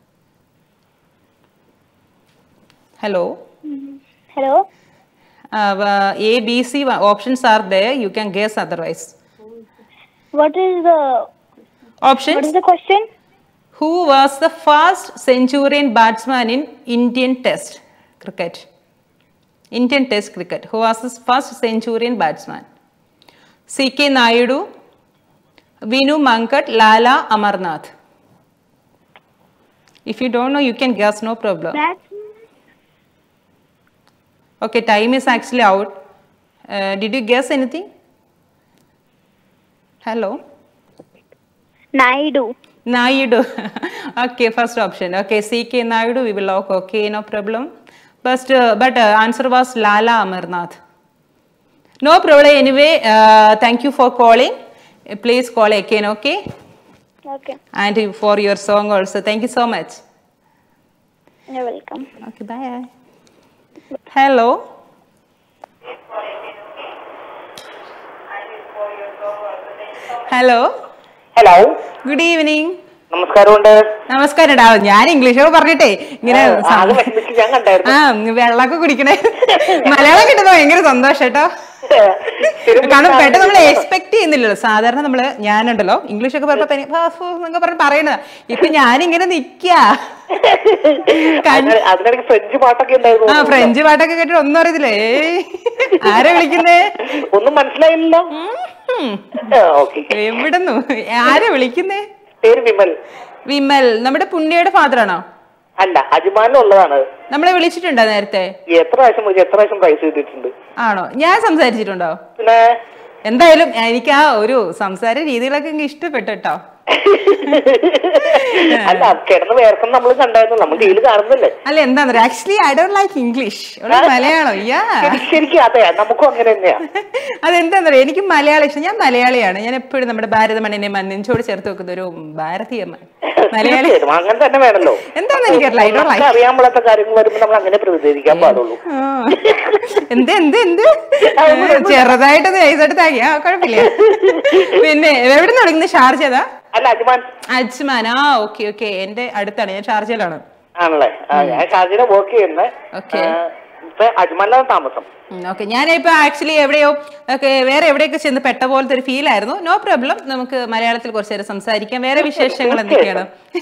hello Hello. uh, uh, a b c wa- options are there you can guess otherwise What is the what options is the question? who was the first centurion batsman in indian test cricket indian test cricket who was the first centurion batsman ck naidu vinu mankat lala amarnath if you don't know you can guess no problem That's okay time is actually out uh, did you guess anything hello Naidu. Naidu. okay, first option. Okay, CK Naidu, we will lock. Okay, no problem. But, uh, but uh, answer was Lala Amarnath. No problem. Anyway, uh, thank you for calling. Uh, Please call again, okay? Okay. And for your song also. Thank you so much. You're welcome. Okay, bye. Hello. Hello hello good evening നമസ്കാരമുണ്ട് നമസ്കാരം ഡാ ഞാൻ ഇംഗ്ലീഷൊക്കെ പറഞ്ഞിട്ടേ ഇങ്ങനെ ആ, അത് വിഷമിച്ച് ഞാൻ കണ്ടായിരുന്നു ആ വെള്ളമൊക്കെ കുടിക്കണേ മലയാളം കിട്ടുന്നത് ഭയങ്കര സന്തോഷം കേട്ടോ കാരണം പെട്ടെന്ന് നമ്മൾ എക്സ്പെക്ട് ചെയ്യുന്നില്ലല്ലോ സാധാരണ നമ്മള് ഞാനുണ്ടല്ലോ ഇംഗ്ലീഷ് ഒക്കെ പറഞ്ഞപ്പോ പനി- ആ, ഫു എന്നൊക്കെ പറഞ്ഞ് പറയണതാ ഇപ്പൊ ഞാനിങ്ങനെ നിക്കാ അതിന് അതിനിടയ്ക്ക് ഫ്രഞ്ച് പാട്ടൊക്കെ ആ ഉണ്ടായിരുന്നു ഫ്രഞ്ച് പാട്ടൊക്കെ കേട്ടിട്ട് ഒന്നും അറിയത്തില്ലേ ഏയ്, ആരാ വിളിക്കുന്നേ ഒന്നും മനസ്സിലായില്ലല്ലോ ഉം. ഓക്കെ എവിടുന്നു ആരാ വിളിക്കുന്നേ പേര് വിമൽ വിമൽ നമ്മുടെ പുണ്യയുടെ ഫാദർ ആണോ അല്ല അജ്മാനിലുള്ളതാണ് നമ്മളെ വിളിച്ചിട്ടുണ്ടോ നേരത്തെ എത്ര പ്രാവശ്യം വിളിച്ചു എത്ര പ്രാവശ്യം പ്രൈസ് ചെയ്തിട്ടുണ്ട് ആണോ ഞാൻ സംസാരിച്ചിട്ടുണ്ടോ പിന്നെ എന്തായാലും എനിക്ക് ആ ഒരു സംസാര രീതികളൊക്കെ എനിക്ക് ഇഷ്ടപ്പെട്ടു കേട്ടോ അല്ല കിടന്ന് വേർക്കുന്ന നമ്മൾ കണ്ടായിരുന്നു നമ്മൾ ഡീല് കാണുന്നില്ലേ അല്ല എന്താന്ന് actually I don't like English Malayalam yeah ശരി- ശരിക്കും അതെ നമുക്കും അങ്ങനെ തന്നെയാ അതെന്താന്ന് പറയാ എനിക്ക് മലയാളം ഇഷ്ടം ഞാൻ മലയാളിയാണ് ഞാൻ എപ്പോഴും നമ്മുടെ ഭാരതമണ്ണിനെ മണ്ണിനോട് ചേർത്ത് വെക്കുന്ന ഒരു ഭാരതീയ മ- മലയാളി തീർച്ചയായിട്ടും അങ്ങനെ തന്നെ വേണല്ലോ എന്താന്ന് എനിക്കറിയില്ല ഐ ഡോണ്ട് നമുക്ക് ലൈക്ക് അറിയാൻ പാടാത്ത കാര്യങ്ങൾ വരുമ്പോൾ നമ്മൾ അങ്ങനെ പ്രതികരിക്കാൻ പാടുള്ളൂ എന്ത് എന്ത് എന്ത് ചെറുതായിട്ട് നൈസായിട്ട് താങ്ങി ആ കുഴപ്പമില്ല പിന്നെ എവിടെ നിന്ന് തുടങ്ങുന്നത് ഷാർജതാ അല്ല അജ്മാൻ അജ്മാൻ ആ ഓക്കെ ഓക്കെ എന്റെ അടുത്താണ് ഞാൻ ഷാർജയിലാണ് ആണല്ലേ ആ, ഞാൻ ഷാജിനെ വർക്ക് ചെയ്യുന്നത് Okay. ഇപ്പൊ അജ്മാനിലാണ് താമസം ഓക്കെ ഞാനിപ്പോ ആക്ച്വലി എവിടെയോ ഒക്കെ വേറെ എവിടെയൊക്കെ ചെന്ന് പെട്ട പോലത്തെ ഒരു ഫീൽ ആയിരുന്നു നോ പ്രോബ്ലം നമുക്ക് മലയാളത്തിൽ കുറച്ച് നേരം സംസാരിക്കാം വേറെ വിശേഷങ്ങൾ എന്തൊക്കെയാണ്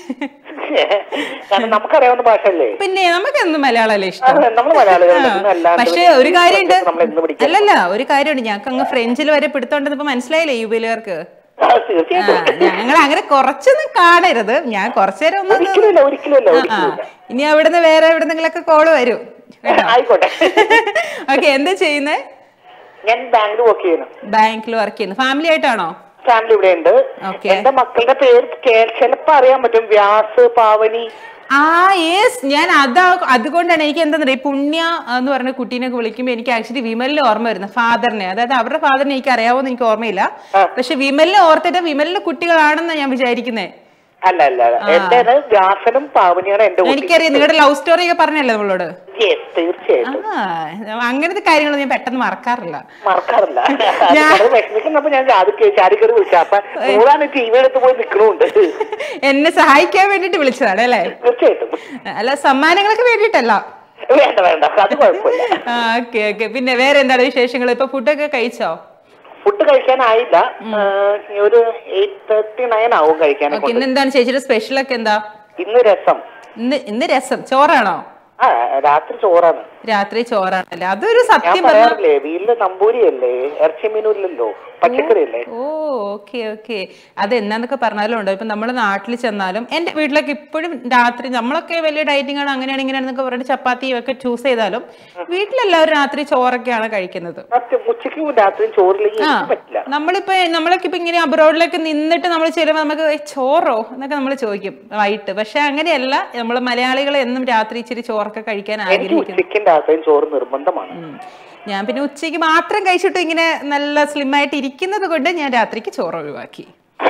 കാരണം നമുക്കറിയാവുന്ന ഭാഷയല്ലേ പിന്നെ നമുക്ക് എന്ത് മലയാളമല്ലേ ഇഷ്ടം നമ്മൾ മലയാളികളുടെ ആ, പിന്നെ അല്ലാണ്ട് പക്ഷേ ഒരു കാര്യമുണ്ട് നമ്മൾ എന്ന് പിടിക്കും അല്ലല്ല ഒരു കാര്യമുണ്ട് ഞങ്ങൾക്ക് അങ്ങ് ഫ്രഞ്ചിൽ വരെ പിടുത്തോണ്ടെന്ന് മനസ്സിലായില്ലേ യുബിലുകാർക്ക് ആ, തീർച്ചയായിട്ടും ഞങ്ങൾ അങ്ങനെ കുറച്ചൊന്നും കാണരുത് ഞാൻ കുറച്ചു നേരം ഒന്ന് ഒരിക്കലുമില്ല ഒരിക്കലുമില്ല ആ, ഒരിക്കലുമില്ല ഇനി അവിടുന്ന് വേറെ എവിടെന്നെങ്കിലൊക്കെ കോള് വരും കേട്ടോ ആയിക്കോട്ടെ ഓക്കെ എന്താ ചെയ്യുന്നേ ഞാൻ ബാങ്കിൽ വർക്ക് ചെയ്യുന്നു ബാങ്കിൽ വർക്ക് ചെയ്യുന്നു ഫാമിലി ആയിട്ടാണോ ഫാമിലി ഇവിടെ ഉണ്ട് Okay. എന്റെ മക്കളുടെ പേര് കേ- ചിലപ്പോ അറിയാൻ പറ്റും വ്യാസ് പാവനി ആ യെസ് ഞാൻ അതാ അതുകൊണ്ടാണ് എനിക്ക് എന്താ ഈ പുണ്യ എന്ന് പറഞ്ഞ കുട്ടീനൊക്കെ വിളിക്കുമ്പോൾ എനിക്ക് ആക്ച്വലി വിമലിനെ ഓർമ്മ വരുന്നത് ഫാദറിനെ അതായത് അവരുടെ ഫാദറിനെ എനിക്ക് അറിയാവോന്ന് എനിക്ക് ഓർമ്മയില്ല പക്ഷെ വിമലിനെ ഓർത്തിട്ട് വിമലിന്റെ കുട്ടികളാണെന്നാ ഞാൻ വിചാരിക്കുന്നേ അല്ല അല്ല അല്ല. എന്റെ വ്യാസനും പാവനിയാണ് എന്റെ കുട്ടി എനിക്കറിയാം നിങ്ങളുടെ ലവ് സ്റ്റോറി ഒക്കെ പറഞ്ഞല്ലേ നമ്മളോട് Yes, തീർച്ചയായിട്ടും ആ അങ്ങനത്തെ കാര്യങ്ങൾ ഞാൻ പെട്ടെന്ന് മറക്കാറില്ല മറക്കാറില്ല ഞാൻ- അത് വിഷമിക്കുന്നപ്പോ ഞാൻ ചാടിക്കറി ചാടിക്കറി വിളിച്ച അപ്പൊ നൂറാണ് ടി വി എടുത്ത് പോയി നിക്കണുണ്ട് എന്നെ സഹായിക്കാൻ വേണ്ടിട്ട് വിളിച്ചതാണ് അല്ലേ തീർച്ചയായിട്ടും അല്ല സമ്മാനങ്ങൾക്ക് വേണ്ടിയിട്ടല്ല വേണ്ട വേണ്ട അത് കുഴപ്പമില്ല ഓക്കെ ഓക്കെ പിന്നെ വേറെ എന്താണ് വിശേഷങ്ങൾ ഇപ്പൊ ഫുഡൊക്കെ കഴിച്ചോ ഫുഡ് കഴിക്കാനായില്ല ആ, ഒരു എയ്റ്റ് തേർട്ടി നയൻ ആവും കഴിക്കാനെ ഓക്കെ കൊണ്ട് ഇന്ന് എന്താണ് ചേച്ചിയുടെ സ്പെഷ്യൽ ഒക്കെ എന്താ ഇന്ന് രസം ഇന്ന് ഇന്ന് രസം ചോറാണോ ആ രാത്രി ചോറാണ് രാത്രി ചോറാണല്ലേ അതൊരു ഞാൻ സത്യം പറഞ്ഞ പറയാറില്ലേ വീട്ടില് നമ്പൂരിയല്ലേ ഇറച്ചി മീനുമില്ലല്ലോ പച്ചക്കറി അല്ലേ ഓ ഓക്കെ ഓക്കെ അത് എന്നാന്നൊക്കെ പറഞ്ഞാലും ഉണ്ടോ ഇപ്പൊ നമ്മുടെ നാട്ടിൽ ചെന്നാലും എന്റെ വീട്ടിലൊക്കെ ഇപ്പോഴും രാത്രി നമ്മളൊക്കെ വലിയ ഡയറ്റിംഗ് ആണ് അങ്ങനെയാണ് ഇങ്ങനെയാണെന്നൊക്കെ പറഞ്ഞിട്ട് ചപ്പാത്തി ഒക്കെ ചൂസ് ചെയ്താലും വീട്ടിലെല്ലാവരും രാത്രി ചോറൊക്കെയാണ് കഴിക്കുന്നത് സത്യം ഉച്ചയ്ക്കും രാത്രിയും ചോറില്ലെങ്കിൽ ആ എനിക്ക് പറ്റില്ല നമ്മളിപ്പോ നമ്മളൊക്കെ ഇപ്പൊ ഇങ്ങനെ അബ്രോഡിലൊക്കെ നിന്നിട്ട് നമ്മൾ ചെല്ലുമ്പോൾ നമുക്ക് "ഏയ്, ചോറോ എന്നൊക്കെ നമ്മൾ ചോദിക്കും വൈകിട്ട് പക്ഷെ അങ്ങനെയല്ല നമ്മൾ മലയാളികൾ എന്നും രാത്രി ഇച്ചിരി ചോറൊക്കെ കഴിക്കാൻ എനിക്ക് ആഗ്രഹിക്കുന്നു ഉച്ചയ്ക്കും രാത്രിയും ചോറ് നിർബന്ധമാണ് ഉം. ഞാൻ പിന്നെ ഉച്ചയ്ക്ക് മാത്രം കഴിച്ചിട്ട് ഇങ്ങനെ നല്ല സ്ലിം ആയിട്ട് ഇരിക്കുന്നത് കൊണ്ട് ഞാൻ രാത്രിക്ക് ചോറ് ഒഴിവാക്കി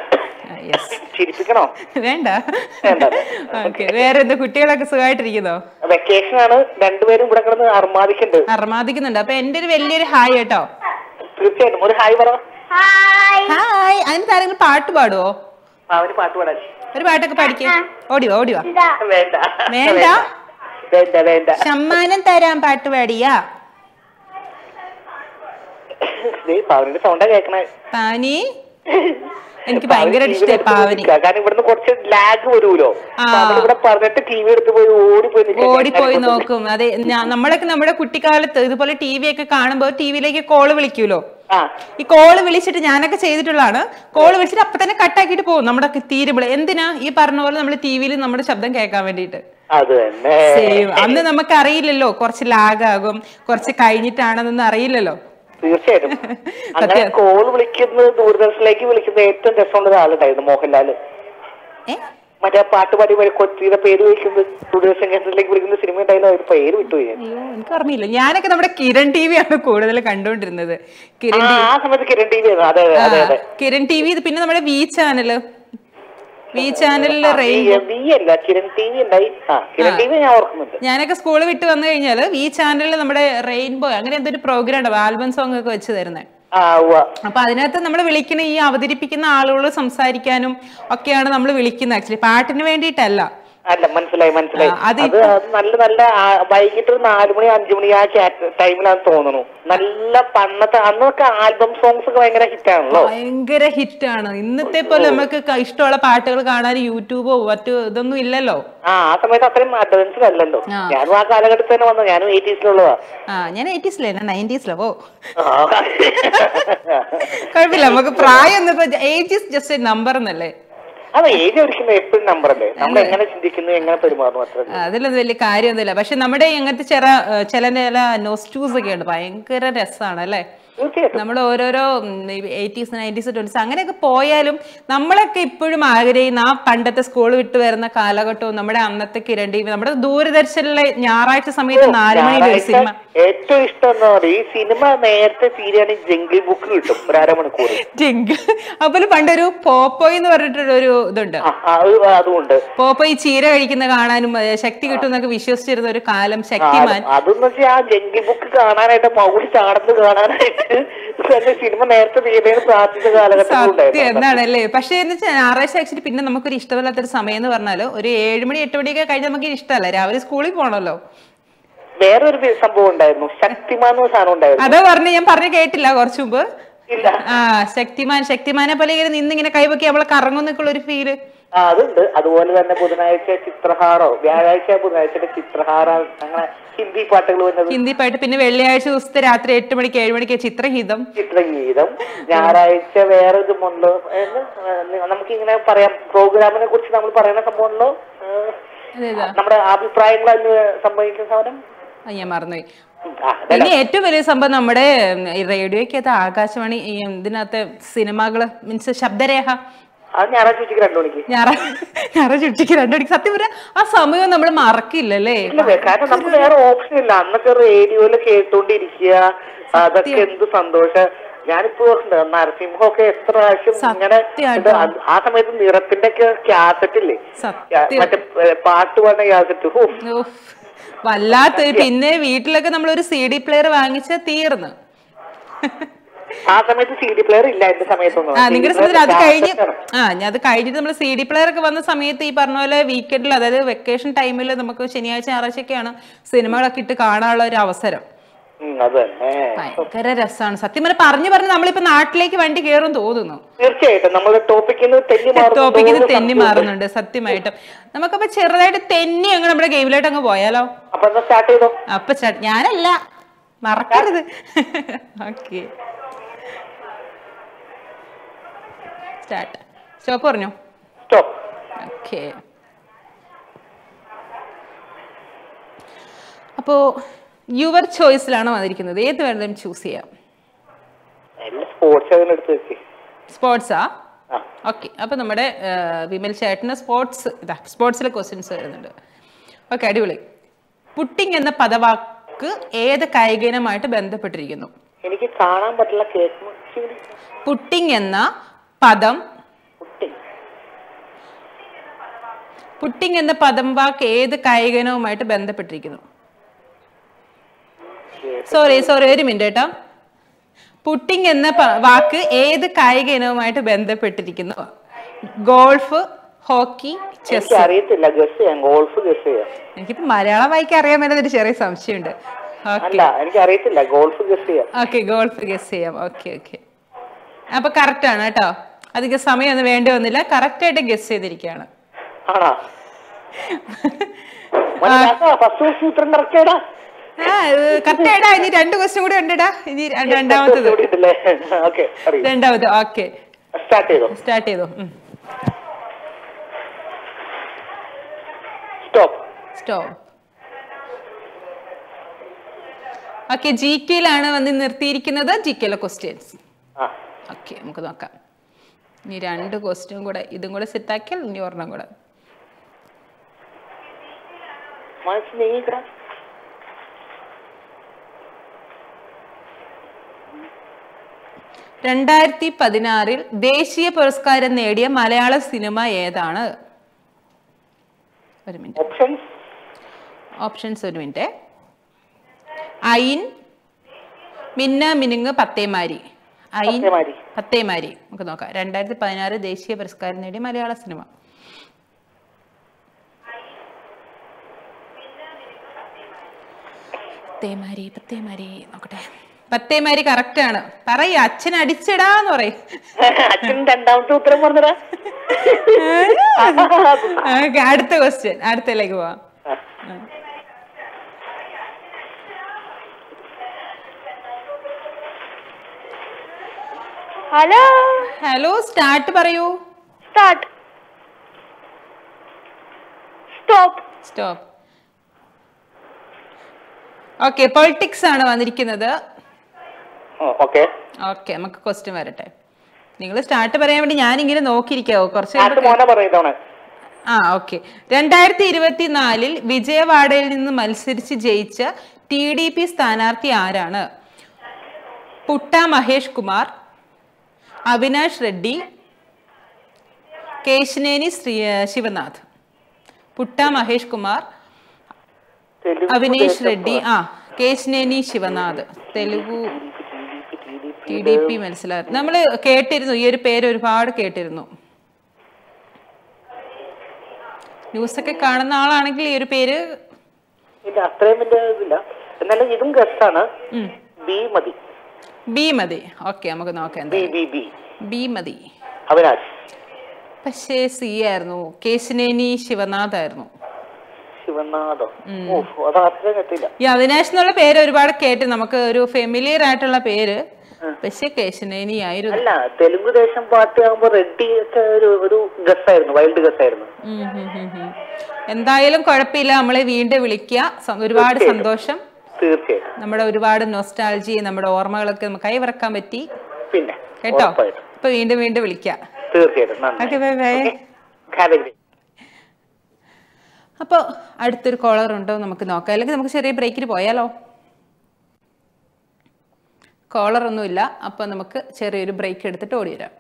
യെസ് ചിരിപ്പിക്കണോ വേണ്ട വേണ്ട. ഓക്കെ വേറെ എന്താ കുട്ടികളൊക്കെ സുഖമായിട്ടിരിക്കുന്നോ വെക്കേഷൻ ആണ് രണ്ടുപേരും ഇവിടെ കിടന്ന് അർമാദിക്കുന്നുണ്ട് അർമാദിക്കുന്നുണ്ട് അപ്പൊ എന്റെ ഒരു വലിയൊരു ഹായ് കേട്ടോ തീർച്ചയായിട്ടും ഒരു ഹായ് പറ ഹായ് അതിന് താരെങ്കിലും പാട്ട് പാടുവോ അവന് പാട്ട് പാടാൻ ഒരു പാട്ടൊക്കെ പാടിക്കേ ഓടിവാ ഓടിവാ വേണ്ട വേണ്ട? വേണ്ട വേണ്ട സമ്മാനം തരാൻ പാട്ട് പാടിയാ ദേ, പാവനിന്റെ സൗണ്ടാ കേക്കണേ പാനി എനിക്ക് ഭയങ്കര ഇഷ്ടമായി പാവനി കാരണം ഇവിടുന്ന് കുറച്ച് ലാഗ് വരുമല്ലോ ആ. ഇവിടെ പറഞ്ഞിട്ട് ടി വി എടുത്ത് പോയി ഓടിപ്പോയി നിൽക്കാൻ ഓടിപ്പോയി ഞാൻ നോക്കും അതെ ഞാ- നമ്മളൊക്കെ നമ്മുടെ കുട്ടിക്കാലത്ത് ഇതുപോലെ ടി വി ഒക്കെ കാണുമ്പോൾ ടി വിയിലേക്ക് കോള് വിളിക്കൂലോ ആ ഈ കോള് വിളിച്ചിട്ട് ഞാനൊക്കെ ചെയ്തിട്ടുള്ളതാണ് കോള് വിളിച്ചിട്ട് അപ്പൊ തന്നെ കട്ടാക്കിയിട്ട് പോകും നമ്മുടെ തീരുമ്പോൾ എന്തിനാ ഈ പറഞ്ഞ പോലെ നമ്മൾ ടി വിയിൽ നമ്മുടെ ശബ്ദം കേൾക്കാൻ വേണ്ടിയിട്ട് അത് തന്നെ Same. അന്ന് നമുക്ക് അറിയില്ലല്ലോ കുറച്ച് ലാഗ് ആകും കുറച്ച് കഴിഞ്ഞിട്ടാണെന്നൊന്നും അറിയില്ലല്ലോ തീർച്ചയായിട്ടും അങ്ങനെ സത്യം. കോൾ വിളിക്കുന്നത് ദൂരദർശനിലേക്ക് വിളിക്കുന്ന ഏറ്റവും രസമുള്ള ഒരാളുണ്ടായിരുന്നു മോഹൻലാല് ഏ മറ്റേ ആ പാട്ട് പാടി വരെ കൊച്ചിയുടെ പേര് വിളിക്കുന്നത് ദൂരദർശൻ കേന്ദ്രത്തിലേക്ക് വിളിക്കുന്ന സിനിമ ഉണ്ടായിരുന്നു ഒരു പേര് വിട്ടുപോയി ഞാൻ. അയ്യോ എനിക്ക് ഓർമ്മയില്ല ഞാനൊക്കെ നമ്മുടെ കിരൺ ടി വി ആണ് കൂടുതൽ കണ്ടുകൊണ്ടിരുന്നത് ആ കിരൺ ടി ആ സമയത്ത് കിരൺ ടി വി ആയിരുന്നു അതെ അതെ അതെ അതെ കിരൺ ടി വി പിന്നെ നമ്മുടെ വി ചാനല് വി ചാനലില് ആ, റെയിൻ വി- വി അല്ല കിരൺ ടി വി ഉണ്ടായി ആ കിരൺ ടി വി ഞാൻ ഓർക്കുന്നുണ്ട് ഞാനൊക്കെ സ്കൂൾ വിട്ട് വന്നു കഴിഞ്ഞാൽ ഈ ചാനലിൽ നമ്മുടെ റെയിൻബോ അങ്ങനെ എന്തൊരു പ്രോഗ്രാം ഉണ്ടാവും ആൽബം സോങ് ഒക്കെ വെച്ച് തരുന്നത് ആ ഉവ്വ അപ്പൊ അതിനകത്ത് നമ്മൾ വിളിക്കുന്ന ഈ അവതരിപ്പിക്കുന്ന ആളുകൾ സംസാരിക്കാനും ഒക്കെയാണ് നമ്മൾ വിളിക്കുന്നത് ആക്ച്വലി പാട്ടിന് വേണ്ടിയിട്ടല്ല അല്ല മനസ്സിലായി മനസ്സിലായി ആ, അത് അത് അത് നല്ല നല്ല ആ, വൈകിട്ട് ഒരു നാല് മണി അഞ്ചു മണി ആ ടൈമിലാണ് തോന്നുന്നു നല്ല പണ്ടത്തെ അന്നൊക്കെ ആൽബം സോങ്സ് ഒക്കെ ഭയങ്കര ഹിറ്റാണല്ലോ ഭയങ്കര ഹിറ്റാണ് ഇന്നത്തെ പോലെ നമുക്ക് ക- ഇഷ്ടമുള്ള പാട്ടുകൾ കാണാൻ യൂട്യൂബോ മറ്റു ഇതൊന്നും ഇല്ലല്ലോ ആ ആ സമയത്ത് അത്രയും അഡ്വാൻസ്ഡ് അല്ലല്ലോ ആ. ഞാനും ആ കാലഘട്ടത്തിൽ തന്നെ വന്നു ഞാനും എയ്റ്റീസിലുള്ളതാ ആ ഞാൻ എയ്റ്റീസിലെ ഞാൻ നയൻറ്റീസിലോ ഓ ആ. കുഴപ്പമില്ല നമുക്ക് പ്രായം ഒന്നും age is just a number എന്നല്ലേ അതെ ഏജ് ഒരിക്കലും എപ്പോഴും നമ്പർ അല്ലേ നമ്മൾ എങ്ങനെ ചിന്തിക്കുന്നു എങ്ങനെ പെരുമാറുന്നു അത്ര ആ, അതിലൊന്നും വലിയ കാര്യമൊന്നുമില്ല പക്ഷെ നമ്മുടെ ഇങ്ങനത്തെ ചില ഏ, ചില ചില നോസ്റ്റൂസ് ഒക്കെ ഉണ്ട് ഭയങ്കര രസമാണ് അല്ലേ തീർച്ചയായിട്ടും നമ്മൾ ഓരോരോ എയ്റ്റീസ് നയൻറ്റീസ് ട്വന്റീസ് അങ്ങനെയൊക്കെ പോയാലും നമ്മളൊക്കെ ഇപ്പോഴും ആഗ്രഹിക്കുന്ന ആ പണ്ടത്തെ സ്കൂൾ വിട്ട് വരുന്ന കാലഘട്ടവും നമ്മുടെ അന്നത്തെ കിരൺ ടി വി നമ്മുടെ ദൂരദർശനിലെ ഞായറാഴ്ച സമയത്ത് നാല് മണിയിൽ ഒരു ഞായറാഴ്ച സിനിമ ഏറ്റവും ഇഷ്ടം എന്താ പറയുക ഈ സിനിമ നേരത്തെ തീരുകയാണെങ്കിൽ ജംഗിൾ ബുക്ക് കിട്ടും ഒരു അരമണിക്കൂർ ജിങ്കിൾ അതുപോലെ പണ്ടൊരു പോപ്പോയ് എന്ന് പറഞ്ഞിട്ടുള്ള ഒരു ഇതുണ്ട് ആ, ആ, അത് അതുകൊണ്ട് പോപ്പോയ് ചീര കഴിക്കുന്ന കാണാനും ഏ, ശക്തി കിട്ടും എന്നൊക്കെ വിശ്വസിച്ചിരുന്ന ഒരു കാലം ആ, ശക്തിമാൻ അതെന്ന് വെച്ചാൽ ആ ജംഗിൾ ബുക്ക് കാണാനായിട്ട് മൗലി ചാടന്ന് കാണാനായിട്ട് തന്നെ സിനിമ നേരത്തെ തീരുന്നതിന് പ്രാർത്ഥിച്ച കാലഘട്ടം സത്യം ഉണ്ടായിരുന്നു എന്നാണല്ലേ പക്ഷേ എന്ന് വെച്ചാൽ ഞായറാഴ്ച ആക്ച്വലി പിന്നെ നമുക്കൊരു ഇഷ്ടമില്ലാത്തൊരു സമയം എന്ന് പറഞ്ഞാൽ ഒരു ഏഴ് മണി എട്ട് മണിയൊക്കെ കഴിഞ്ഞാൽ നമുക്ക് ഇഷ്ടമല്ല രാവിലെ സ്കൂളിൽ പോകണമല്ലോ വേറൊരു വി- സംഭവം ഉണ്ടായിരുന്നു ശക്തിമാൻ എന്ന സാധനം ഉണ്ടായിരുന്നു അതാ പറഞ്ഞു ഞാൻ പറഞ്ഞു കേട്ടില്ല കുറച്ചു മുമ്പ് ഇല്ല ആ ശക്തിമാൻ ശക്തിമാനെ പോലെ ഇങ്ങനെ നിന്നിങ്ങനെ കൈവക്കി അവളെ കറങ്ങുന്നൊക്കെയുള്ള ഒരു ഫീല് ആ അതുണ്ട് അതുപോലെ തന്നെ ബുധനാഴ്ച ചിത്രഹാരോ വ്യാഴാഴ്ച ബുധനാഴ്ച ചിത്രഹാര അങ്ങനെ ഹിന്ദി പാട്ടുകൾ വന്നത് ഹിന്ദി പാട്ട് പിന്നെ വെള്ളിയാഴ്ച ദിവസത്തെ രാത്രി എട്ട് മണിക്ക് ഏഴ് മണിക്ക് ചിത്രഹിതം ചിത്രഗീതം ഞായറാഴ്ച വേറെ ഇതുമുണ്ടല്ലോ ഏത്? ഏഹ് നമുക്കിങ്ങനെ പറയാം പ്രോഗ്രാമിനെ കുറിച്ച് നമ്മൾ പറയുന്ന സംഭവമല്ലോ ഏഹ് അതേതാ നമ്മുടെ അഭിപ്രായങ്ങൾ അതിന് സംഭവിക്കുന്ന സാധനം ആ, ഞാൻ മറന്നുപോയി ഉം, ആ, അതല്ല. പിന്നെ ഏറ്റവും വലിയ സംഭവം നമ്മുടെ റേഡിയോയ്ക്കകത്ത് ആകാശവാണി ഈ ഇതിനകത്ത് സിനിമകള് മീൻസ് ശബ്ദരേഖ അത് ഞായറാഴ്ച ഉച്ചയ്ക്ക് രണ്ടു മണിക്ക് ഞായറാഴ്ച ഉച്ചയ്ക്ക് രണ്ടു മണിക്ക് സത്യം പറഞ്ഞാൽ ആ സമയം നമ്മൾ മറക്കില്ലല്ലേ ഇല്ല വേ- കാരണം നമുക്ക് വേറെ ഓപ്ഷൻ ഇല്ല അന്നൊക്കെ റേഡിയോയില് കേട്ടോണ്ടിരിക്കുക അതൊക്കെ എന്ത് സന്തോഷം ഞാനിപ്പോ ഓർക്കുന്നുണ്ട് നരസിംഹമൊക്കെ എത്ര പ്രാവശ്യം ഇങ്ങനെ സത്യമായിട്ടും. ഇത് അത് ആ സമയത്ത് നിറത്തിന്റെ ഒക്കെ ക്യാസറ്റ് ഇല്ലേ സത്യം. മറ്റേ ഏ, പാട്ട് പാടുന്ന ക്യാസറ്റ് ഓ ഉഫ്. വല്ലാത്തൊരു പിന്നെ വീട്ടിലൊക്കെ നമ്മൾ ഒരു സി ഡി പ്ലെയർ വാങ്ങിച്ച തീർന്നു ആ സമയത്ത് സി ഡി പ്ലെയർ ഇല്ല എന്റെ സമയത്തൊന്നും ആ CD നിങ്ങളുടെ player സമയത്ത് അത് കഴിഞ്ഞ് cassette ആണ്. ആ ഞാൻ അത് കഴിഞ്ഞിട്ട് നമ്മൾ സി ഡി പ്ലെയർ ഒക്കെ വന്ന സമയത്ത് ഈ പറഞ്ഞ പോലെ വീക്കെൻഡിൽ അതായത് വെക്കേഷൻ ടൈമിൽ നമുക്ക് ശനിയാഴ്ച ഞായറാഴ്ചയൊക്കെയാണ് സിനിമകളൊക്കെ ഇട്ട് കാണാനുള്ള ഒരു അവസരം ഉം, അത് തന്നെ ഭയങ്കര രസമാണ് സത്യം പറഞ്ഞ പറഞ്ഞു പറഞ്ഞ് നമ്മളിപ്പോ നാട്ടിലേക്ക് വണ്ടി കയറും തോന്നുന്നു തീർച്ചയായിട്ടും നമ്മൾ ടോപ്പിക്കിൽ നിന്ന് തെന്നി ടോപ്പിക്കിന് മാറുന്നു തെന്നി മാറുന്നുണ്ട് സത്യമായിട്ടും നമുക്കപ്പോ ചെറുതായിട്ട് തെന്നി അങ്ങ് നമ്മുടെ ഗെയിമിലോട്ട് അങ്ങ് പോയാലോ അപ്പൊ എന്നാ സ്റ്റാർട്ട് ചെയ്തോ അപ്പൊ ച- ഞാനല്ല മറക്കരുത് ഓക്കെ സ്റ്റാർട്ട് സ്റ്റോപ്പ് പറഞ്ഞോ സ്റ്റോപ്പ് ഓക്കെ അപ്പോ യുവർ ചോയ്സിലാണ് വന്നിരിക്കുന്നത് ഏത് വേണമെങ്കിലും ചൂസ് ചെയ്യാം എല്ലാ സ്പോർട്സ് അതിന് എടുത്ത് വെച്ച് സ്പോർട്സാ ആ ഓക്കെ അപ്പൊ നമ്മുടെ ആ, വിമൽ ചേട്ടന് സ്പോർട്സ് ഇതാ സ്പോർട്സിലെ ക്വസ്റ്റ്യൻസ് വരുന്നുണ്ട് ഓക്കെ അടിപൊളി പുട്ടിംഗ് എന്ന പദവാക്ക് ഏത് കായിക ഇനമായിട്ട് ബന്ധപ്പെട്ടിരിക്കുന്നു എനിക്ക് കാണാൻ പറ്റില്ല കേൾക്കുമ്പോൾ ശരി. പുട്ടിംഗ് എന്ന പദം കുട്ടി പുട്ടിംഗ് എന്ന പദം വാക്ക് ഏത് കായിക ഇനവുമായിട്ട് ബന്ധപ്പെട്ടിരിക്കുന്നു സോറി സോറി ഒരു മിനിറ്റ് കേട്ടോ പുട്ടിംഗ് എന്ന പ- വാക്ക് ഏത് കായിക ഇനവുമായിട്ട് ബന്ധപ്പെട്ടിരിക്കുന്നു ഗോൾഫ് ഹോക്കി ചെസ് എനിക്ക് അറിയത്തില്ല ഗസ് ചെയ്യാം ഗോൾഫ് ഗസ് ചെയ്യാം എനിക്കിപ്പോ മലയാളം വായിക്കാൻ അറിയാൻ മേലൊരു ചെറിയ സംശയമുണ്ട് ഓക്കെ അല്ല എനിക്ക് അറിയത്തില്ല ഗോൾഫ് ഗസ് ചെയ്യാം ഓക്കെ ഗോൾഫ് ഗസ് ചെയ്യാം ഓക്കെ ഓക്കെ അപ്പൊ കറക്റ്റ് ആണ് കേട്ടോ അധികം സമയമൊന്നും വേണ്ടി വന്നില്ല കറക്റ്റ് ആയിട്ട് ഗസ് ചെയ്തിരിക്കുകയാണ് ആണോ ഫസ്റ്റ് ക്വസ്റ്റ്യൻ ഉത്തരം കറക്റ്റ് ആടാ ആ കറക്റ്റ് ആയിടാ ഇനി രണ്ട് ക്വസ്റ്റ്യൻ കൂടി ഉണ്ടടാ ഇനി ര- രണ്ടാമത്തത് ഓക്കെ അറിയാം രണ്ടാമത് ഓക്കെ സ്റ്റാർട്ട് ചെയ്തോ സ്റ്റാർട്ട് ചെയ്തു സ്റ്റോപ്പ് സ്റ്റോപ്പ് ഓക്കെ ജി കെയിലാണ് വന്ന് നിർത്തിയിരിക്കുന്നത് ജി കെയിലെ ക്വസ്റ്റ്യൻസ് ആ ഓക്കെ നമുക്ക് നോക്കാം ഇനി രണ്ട് ക്വസ്റ്റ്യൻ കൂടെ ഇതും കൂടെ സെറ്റാക്കിയാൽ ഇനി ഒരെണ്ണം കൂടെ സ്നേഹിത രണ്ടായിരത്തി പതിനാറിൽ ദേശീയ പുരസ്കാരം നേടിയ മലയാള സിനിമ ഏതാണ് ഒരു മിനിറ്റ് ഓപ്ഷൻസ് ഓപ്ഷൻസ് ഒരു മിനിറ്റ് അയിൻ മിന്ന മിനുങ്ങ് പത്തേമാരി അയിൻ പത്തേമാരി. പത്തേമാരി നമുക്ക് നോക്കാം രണ്ടായിരത്തി പതിനാറ് ദേശീയ പുരസ്കാരം നേടിയ മലയാള സിനിമ പത്തേമാരി പത്തേമാരി നോക്കട്ടെ പത്തേമാരി കറക്റ്റ് ആണ് പറയ അച്ഛൻ അടിച്ചിടാന്ന് പറയും അച്ഛൻ രണ്ടാമത്തെ ഉത്തരം പറഞ്ഞതാ Okay, അടുത്ത ക്വസ്റ്റ്യൻ അടുത്തതിലേക്ക് പോവാം ഹലോ ഹലോ സ്റ്റാർട്ട് പറയൂ start stop stop okay politics ആണ് വന്നിരിക്കുന്നത് ഓക്കെ ഓക്കെ നമുക്ക് ക്വസ്റ്റ്യൻ വരട്ടെ നിങ്ങൾ സ്റ്റാർട്ട് പറയാൻ വേണ്ടി ഞാനിങ്ങനെ നോക്കിയിരിക്കാവോ കുറച്ച് ആട്ട് കഴിയുമ്പോ- മോനെ പറയുന്നതാണ് ആ ഓക്കെ രണ്ടായിരത്തി ഇരുപത്തിനാലിൽ വിജയവാഡയിൽ നിന്ന് മത്സരിച്ച് ജയിച്ച ടി ഡി പി സ്ഥാനാർത്ഥി ആരാണ് പുട്ട മഹേഷ് കുമാർ അവിനാഷ് റെഡ്ഡി കേശിനേനി ശ്രീ ശിവനാഥ് പുട്ട മഹേഷ് കുമാർ തെലുഗു അവിനേഷ് ദേശം റെഡ്ഡി ആ കേശിനേനി ശിവനാഥ് തെലുഗു ടി ഡി പി മനസ്സിലായിരുന്നു നമ്മൾ കേട്ടിരുന്നു ഈ ഒരു പേര് ഒരുപാട് കേട്ടിരുന്നു ന്യൂസൊക്കെ കാണുന്ന ആളാണെങ്കിൽ ഈ ഒരു പേര് ഇല്ല അത്രയും വലിയ ഇതില്ല എന്നാലും ഇതും ഗസ്റ്റാണ് ഉം, ബി മതി ബി മതി ഓക്കെ നമുക്ക് നോക്കാം ബി എന്താ ബി ബി ബി മതി അവിനാശ് പക്ഷേ സി ആയിരുന്നു കേശിനേനി ശിവനാഥ് ആയിരുന്നു ശിവനാഥോ ഓ അത് അത്രയും എത്തില്ല ഈ അവിനാശ് എന്നുള്ള പേര് ഒരുപാട് കേട്ട് നമുക്ക് ഒരു ഫെമിലിയർ ആയിട്ടുള്ള പേര് പക്ഷെ കേശിനേനി ആയിരുന്നു അല്ല തെലുങ്ക് ദേശം പാർട്ടി ആകുമ്പോ റെഡ്ഡി ഒക്കെ ഒരു ഒരു ഗസ്സായിരുന്നു വൈൽഡ് ഗസ്സായിരുന്നു ഉം, ഉം, ഉം, ഉം. എന്തായാലും കുഴപ്പമില്ല നമ്മളെ വീണ്ടും വിളിക്കുക സ- ഒരുപാട് സന്തോഷം തീർച്ചയായും നമ്മുടെ ഒരുപാട് നൊസ്റ്റാൾജി നമ്മുടെ ഓർമ്മകളൊക്കെ നമുക്ക് കൈവറക്കാൻ പറ്റി പിന്നെ കേട്ടോ ഉറപ്പായിട്ടും ഇപ്പൊ വീണ്ടും വീണ്ടും വിളിക്കാം തീർച്ചയായിട്ടും നന്ദി okay bye bye Have a great- അപ്പോൾ അടുത്തൊരു കോളർ ഉണ്ടോ നമുക്ക് നോക്കാം അല്ലെങ്കിൽ നമുക്ക് ചെറിയ ബ്രേക്കിന് പോയാലോ കോളർ ഒന്നുമില്ല അപ്പോൾ നമുക്ക് ചെറിയൊരു ബ്രേക്ക് എടുത്തിട്ട് ഓടി വരാം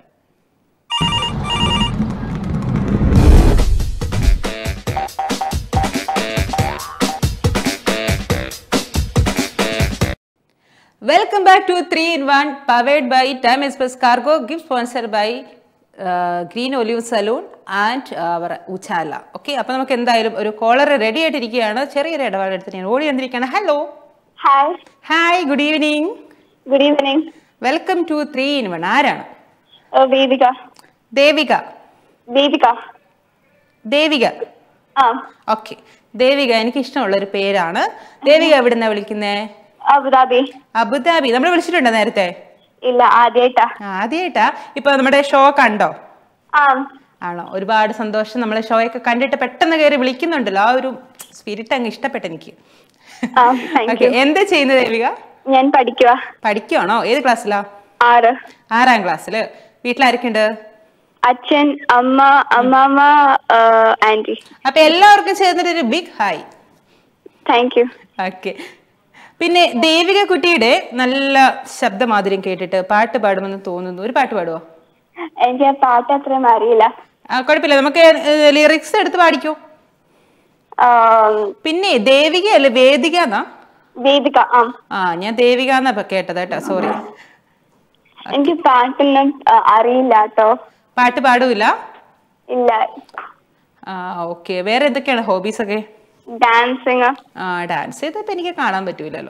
welcome back to three in one powered by time express cargo gift sponsor by green olive saloon and അവർ ഉച്ചാല ഓക്കെ അപ്പൊ നമുക്ക് എന്തായാലും ഒരു കോളർ റെഡി ആയിട്ടിരിക്കുകയാണ് ചെറിയൊരു ഇടപാട് എടുത്തിട്ട് ഞാൻ ഓടി വന്നിരിക്കുകയാണ് hello hi hi good evening good evening welcome to three in one ആരാണ് ദീപിക ദേവിക ദീപിക ദേവിക ആ ഓക്കെ ദേവിക എനിക്ക് ഇഷ്ടമുള്ള ഒരു പേരാണ് ദേവിക എവിടുന്നാ വിളിക്കുന്നേ അബുദാബി അബുദാബി നമ്മൾ വിളിച്ചിട്ടുണ്ടോ നേരത്തെ ഇല്ല ആദ്യായിട്ടാ ആദ്യമായിട്ടാ ഇപ്പൊ നമ്മുടെ ഷോ കണ്ടോ ആ ആണോ ഒരുപാട് സന്തോഷം നമ്മളെ ഷോയൊക്കെ കണ്ടിട്ട് പെട്ടെന്ന് കയറി വിളിക്കുന്നുണ്ടല്ലോ ആ ഒരു സ്പിരിറ്റ് അങ്ങ് ഇഷ്ടപ്പെട്ടു എനിക്ക് ആ താങ്ക് ഓക്കെ യു എന്താ ചെയ്യുന്നത് ദേവിക ഞാൻ പഠിക്കുക പഠിക്കുവാണോ ഏത് ക്ലാസ്സിലാ ആറ് ആറാം ക്ലാസ്സില് വീട്ടിലാരൊക്കെയുണ്ട് അച്ഛൻ അമ്മ അമ്മാമ്മ ആന്റി അപ്പൊ എല്ലാവർക്കും ചേർന്നിട്ട് ഒരു big hi thank you okay പിന്നെ ദേവിക കുട്ടിയുടെ നല്ല ശബ്ദമാധുര്യം കേട്ടിട്ട് പാട്ട് പാടുമെന്ന് തോന്നുന്നു ഒരു പാട്ട് പാടുവോ എനിക്ക് ആ പാട്ട് അത്രയും അറിയില്ല ആ കുഴപ്പമില്ല നമുക്ക് ലിറിക്സ് എടുത്ത് പാടിക്കോ ആ, പിന്നെ ദേവിക അല്ല വേദിക എന്നാ ദീപിക ആ ആ ഞാൻ ദേവിക എന്നാ ഇപ്പൊ കേട്ടത് കേട്ടോ സോറി എനിക്ക് പാട്ടൊന്നും ആ, അറിയില്ല കേട്ടോ പാട്ട് പാടൂല ഇല്ല ആ ഓക്കെ വേറെ എന്തൊക്കെയാണ് ഹോബീസ് ഒക്കെ ഡാൻസിങ് ആ ഡാൻസ് ചെയ്തപ്പോ എനിക്ക് കാണാൻ പറ്റൂലല്ലോ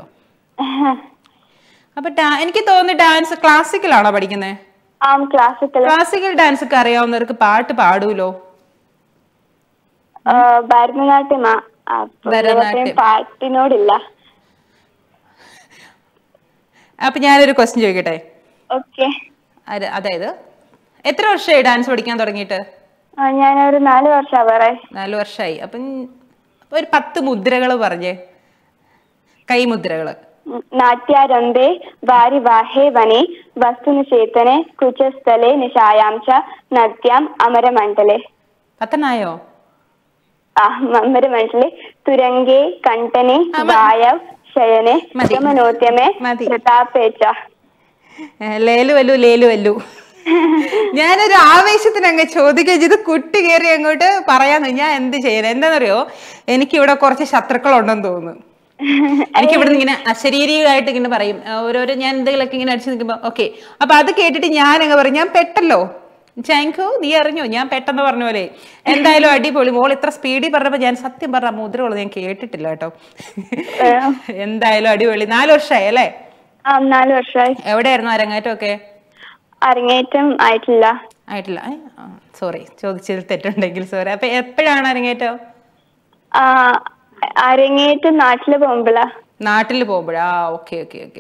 അപ്പൊ ഡാ- എനിക്ക് തോന്നുന്നു ഡാൻസ് ക്ലാസിക്കലാണോ പഠിക്കുന്നത് ആ ക്ലാസിക്കൽ ക്ലാസിക്കൽ ഡാൻസ് ഒക്കെ അറിയാവുന്നവർക്ക് പാട്ട് പാടൂലോ ഭരതനാട്യമാ അപ്പൊ ഭരതനാട്യം. ഇതുവരെ പാട്ടിനോടില്ല അപ്പൊ ഞാനൊരു ക്വസ്റ്റ്യൻ ചോദിക്കട്ടെ ഓക്കെ അത് അതായത് എത്ര വർഷമായി ഡാൻസ് പഠിക്കാൻ തുടങ്ങിയിട്ട് ഞാനൊരു നാല് വർഷം ആവാറായി നാല് വർഷമായി അപ്പം അപ്പൊ ഒരു പത്ത് മുദ്രകൾ പറഞ്ഞേ കൈമുദ്രകൾ നാട്യാരംഭे വാരിവാഹേ വനെ വസ്തുനിചേതനെ കുചസ്ഥലെ നിശായാം ച നദ്യാം അമരമണ്ഡലെ പത്തനായോ ആ അമരമണ്ഡലെ തുരങ്കേ കണ്ഠനെ ആ, മ- വായവ് ശയനെ മതി. ഗമനോദ്യമേ മതി. പ്രതാപേച്ച ഏ, ലേലു വല്ലു ലേലു വല്ലു ഞാനൊരു ആവേശത്തിന് അങ്ങ് ചോദിക്കുക ഇത് കുട്ടി കയറി അങ്ങോട്ട് പറയാന്ന് ഞാൻ എന്ത് ചെയ്യണം എന്താണെന്നറിയോ എനിക്കിവിടെ കുറച്ച് ശത്രുക്കളുണ്ടെന്ന് തോന്നുന്നു എനിക്ക് ഇവിടെ ഇങ്ങനെ അശരീരിയായിട്ട് ഇങ്ങനെ പറയും ആ, ഓരോരോ ഞാൻ എന്തെങ്കിലുമൊക്കെ ഇങ്ങനെ അടിച്ചു നിൽക്കുമ്പോ ഓക്കെ അപ്പൊ അത് കേട്ടിട്ട് ഞാൻ അങ്ങ് പറയും ഞാൻ പെട്ടല്ലോ ചാങ്കു നീ അറിഞ്ഞോ ഞാൻ പെട്ടെന്ന് പറഞ്ഞ പോലെ എന്തായാലും അടിപൊളി മോൾ ഇത്ര സ്പീഡിൽ പറഞ്ഞപ്പോ ഞാൻ സത്യം പറഞ്ഞ മുദ്രകള് ഞാൻ കേട്ടിട്ടില്ല കേട്ടോ എന്തായാലും അടിപൊളി നാല് വർഷമായി അല്ലേ ആ നാല് വർഷമായി എവിടെയായിരുന്നു അരങ്ങേറ്റം ഒക്കെ അരങ്ങേറ്റം ആയിട്ടില്ല ആയിട്ടില്ല സോറി ചോദിച്ചതിൽ തെറ്റുണ്ടെങ്കിൽ സോറി അപ്പൊ എപ്പോഴാണ് അരങ്ങേറ്റം ആ അരങ്ങേറ്റം നാട്ടില് പോകുമ്പോഴാ നാട്ടിൽ പോകുമ്പോഴാ ഓക്കെ ഓക്കെ ഓക്കെ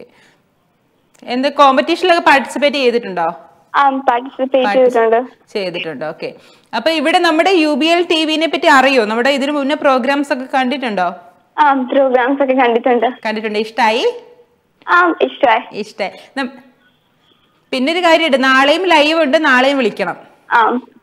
എന്ത് കോമ്പറ്റീഷനിലൊക്കെ പാർട്ടിസിപ്പേറ്റ് ചെയ്തിട്ടുണ്ടോ ആ പാർട്ടിസിപ്പേറ്റ് ചെയ്തിട്ടുണ്ട് ചെയ്തിട്ടുണ്ട് ഓക്കെ അപ്പൊ ഇവിടെ നമ്മുടെ യു ബി എൽ ടി വിനെ പറ്റി അറിയോ നമ്മുടെ ഇതിനു മുന്നേ പ്രോഗ്രാംസ് ഒക്കെ കണ്ടിട്ടുണ്ടോ ആ പ്രോഗ്രാംസ് ഒക്കെ കണ്ടിട്ടുണ്ട് കണ്ടിട്ടുണ്ട് ഇഷ്ടായി ആ ഇഷ്ടമായി ഇഷ്ടായി നം- പിന്നെ ഒരു കാര്യമുണ്ട് നാളെയും ലൈവ് ഉണ്ട് നാളെയും വിളിക്കണം ആ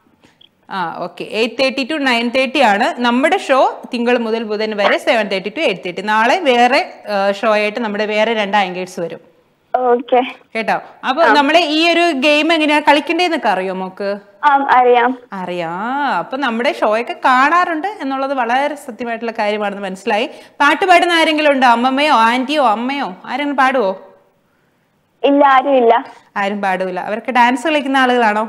ആ okay eight thirty to nine thirty ആണ് നമ്മുടെ ഷോ തിങ്കൾ മുതൽ ബുധൻ വരെ seven thirty to eight thirty നാളെ വേറെ ഷോ ആയിട്ട് നമ്മുടെ വേറെ രണ്ട് ആങ്കേഴ്സ് വരും ഓക്കെ കേട്ടോ അപ്പൊ നമ്മളെ ഈ ഒരു ഗെയിം എങ്ങനെയാ കളിക്കണ്ടേന്നൊക്കെ അറിയോ മോക്ക് ആ അറിയാം അറിയാം അപ്പൊ നമ്മുടെ ഷോയൊക്കെ കാണാറുണ്ട് എന്നുള്ളത് വളരെ സത്യമായിട്ടുള്ള കാര്യമാണെന്ന് മനസ്സിലായി പാട്ട് പാടുന്ന ആരെങ്കിലും ഉണ്ടോ അമ്മമ്മയോ ആന്റിയോ അമ്മയോ ആരെങ്കിലും പാടുവോ ഇല്ല ആരും ഇല്ല ആരും പാടൂല അവർക്ക് ഡാൻസ് കളിക്കുന്ന ആളുകളാണോ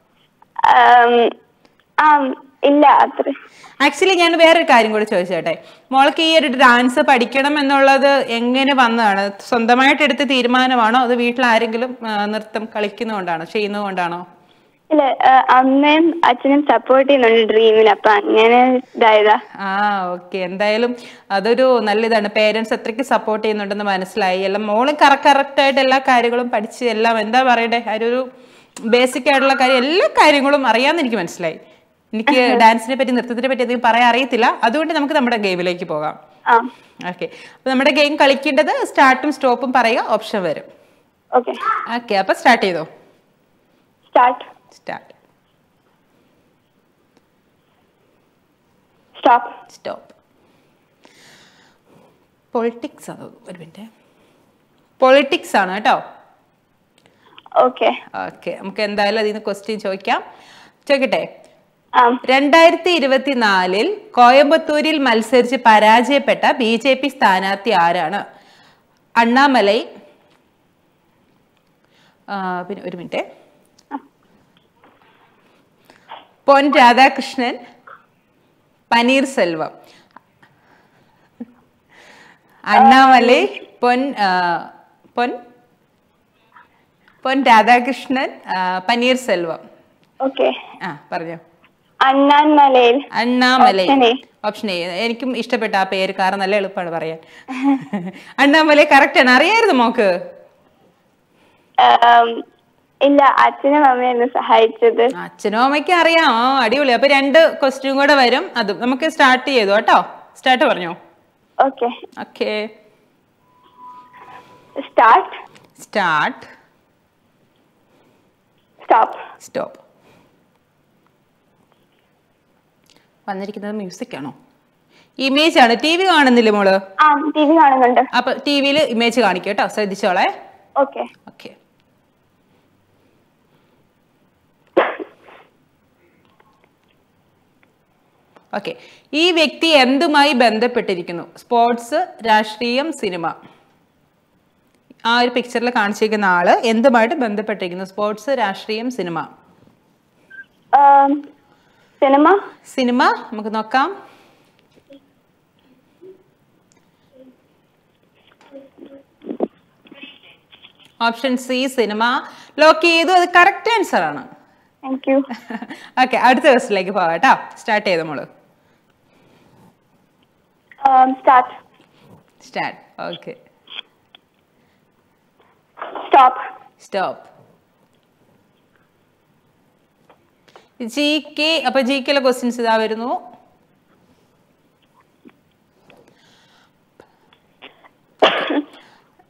ആം, ആ ഇല്ല അത്ര ആക്ച്വലി ഞാൻ വേറൊരു കാര്യം കൂടി ചോദിച്ചോട്ടെ മോൾക്ക് ഈ ഒരു ഡാൻസ് പഠിക്കണം എന്നുള്ളത് എങ്ങനെ വന്നതാണ് സ്വന്തമായിട്ട് എടുത്ത തീരുമാനമാണോ അത് വീട്ടിൽ ആരെങ്കിലും ആ, നൃത്തം കളിക്കുന്നതുകൊണ്ടാണോ ചെയ്യുന്നതുകൊണ്ടാണോ ഇല്ല ആ, അമ്മയും അച്ഛനും സപ്പോർട്ട് ചെയ്യുന്നുണ്ട് ഡ്രീമിന് അപ്പൊ അങ്ങനെ ഇതായതാ ആ ഓക്കെ എന്തായാലും അതൊരു നല്ല ഇതാണ് പേരൻസ് എത്രയ്ക്ക് സപ്പോർട്ട് ചെയ്യുന്നുണ്ടെന്ന് മനസ്സിലായി എല്ലാം മോള് കറക്റ്റ് കറക്റ്റ് ആയിട്ട് എല്ലാ കാര്യങ്ങളും പഠിച്ച് എല്ലാം എന്താ പറയണ്ടേ ഒരു ബേസിക് ആയിട്ടുള്ള കാര്യം എല്ലാ കാര്യങ്ങളും അറിയാമെന്ന് എനിക്ക് മനസ്സിലായി എനിക്ക് ഡാൻസിനെ പറ്റി നൃത്തത്തിനെ പറ്റി അധികം പറയാൻ അറിയത്തില്ല അതുകൊണ്ട് നമുക്ക് നമ്മുടെ ഗെയിമിലേക്ക് പോകാം ആ ഓക്കെ അപ്പൊ നമ്മുടെ ഗെയിം കളിക്കേണ്ടത് സ്റ്റാർട്ടും സ്റ്റോപ്പും പറയുക ഓപ്ഷൻ വരും ഓക്കെ ഓക്കെ അപ്പൊ സ്റ്റാർട്ട് ചെയ്തോ start start stop stop politics ആണ് ഒരു മിനിറ്റ് പൊളിറ്റിക്സ് ആണ് കേട്ടോ ഓക്കെ ഓക്കെ നമുക്ക് എന്തായാലും അതിൽ നിന്ന് ക്വസ്റ്റ്യൻ ചോദിക്കാം ചോദിക്കട്ടെ ആ രണ്ടായിരത്തി ഇരുപത്തിനാലിൽ കോയമ്പത്തൂരിൽ മത്സരിച്ച് പരാജയപ്പെട്ട ബി ജെ പി സ്ഥാനാർത്ഥി ആരാണ് അണ്ണാമലൈ ആ, പിന്നെ ഒരു മിനിറ്റ് പൊൻ രാധാകൃഷ്ണൻ പനീർ സെൽവം അണ്ണാമലൈ പൊൻ ആ, പൊൻ പൊൻ രാധാകൃഷ്ണൻ ആ, പനീർ സെൽവം ഓക്കെ ആ പറഞ്ഞോ അണ്ണാൻ മലയിൽ Annamalai Option A. Option A എനിക്കും ഇഷ്ടപ്പെട്ട ആ പേര് കാരണം നല്ല എളുപ്പമാണ് പറയാൻ അണ്ണാമലൈ കറക്റ്റ് ആണ് അറിയായിരുന്നു മോക്ക് ആം, ഇല്ല അച്ഛനും അമ്മയാണ് സഹായിച്ചത് അച്ഛനും അമ്മയ്ക്കും അറിയാം ആ അടിപൊളി അപ്പൊ രണ്ട് ക്വസ്റ്റ്യൻ കൂടെ വരും അതും നമുക്ക് സ്റ്റാർട്ട് ചെയ്തു കേട്ടോ സ്റ്റാർട്ട് പറഞ്ഞോ okay okay start start stop stop വന്നിരിക്കുന്നത് മ്യൂസിക് ആണോ ഇമേജ് ആണ് ടി വി കാണുന്നില്ലേ മോള് ആ ടി വി കാണുന്നുണ്ട് അപ്പൊ ടി വിയിൽ ഇമേജ് കാണിക്കും കേട്ടോ ശ്രദ്ധിച്ചോളെ ഓക്കെ ഓക്കെ ഓക്കെ ഈ വ്യക്തി എന്തുമായി ബന്ധപ്പെട്ടിരിക്കുന്നു സ്പോർട്സ് രാഷ്ട്രീയം സിനിമ ആ ഒരു പിക്ചറിൽ കാണിച്ചിരിക്കുന്ന ആള് എന്തുമായിട്ട് ബന്ധപ്പെട്ടിരിക്കുന്നു സ്പോർട്സ് രാഷ്ട്രീയം സിനിമ സിനിമ സിനിമ നമുക്ക് നോക്കാം ഓപ്ഷൻ സി സിനിമ ലോക്ക് ചെയ്തു അത് കറക്റ്റ് ആൻസർ ആണ് താങ്ക് യു ഓക്കെ അടുത്ത ക്വസ്റ്റിലേക്ക് പോകാം കേട്ടോ സ്റ്റാർട്ട് ചെയ്ത മോള് start start okay stop stop G K അപ്പൊ ജി കെയിലെ ക്വസ്റ്റ്യൻസ് ഇതാ വരുന്നു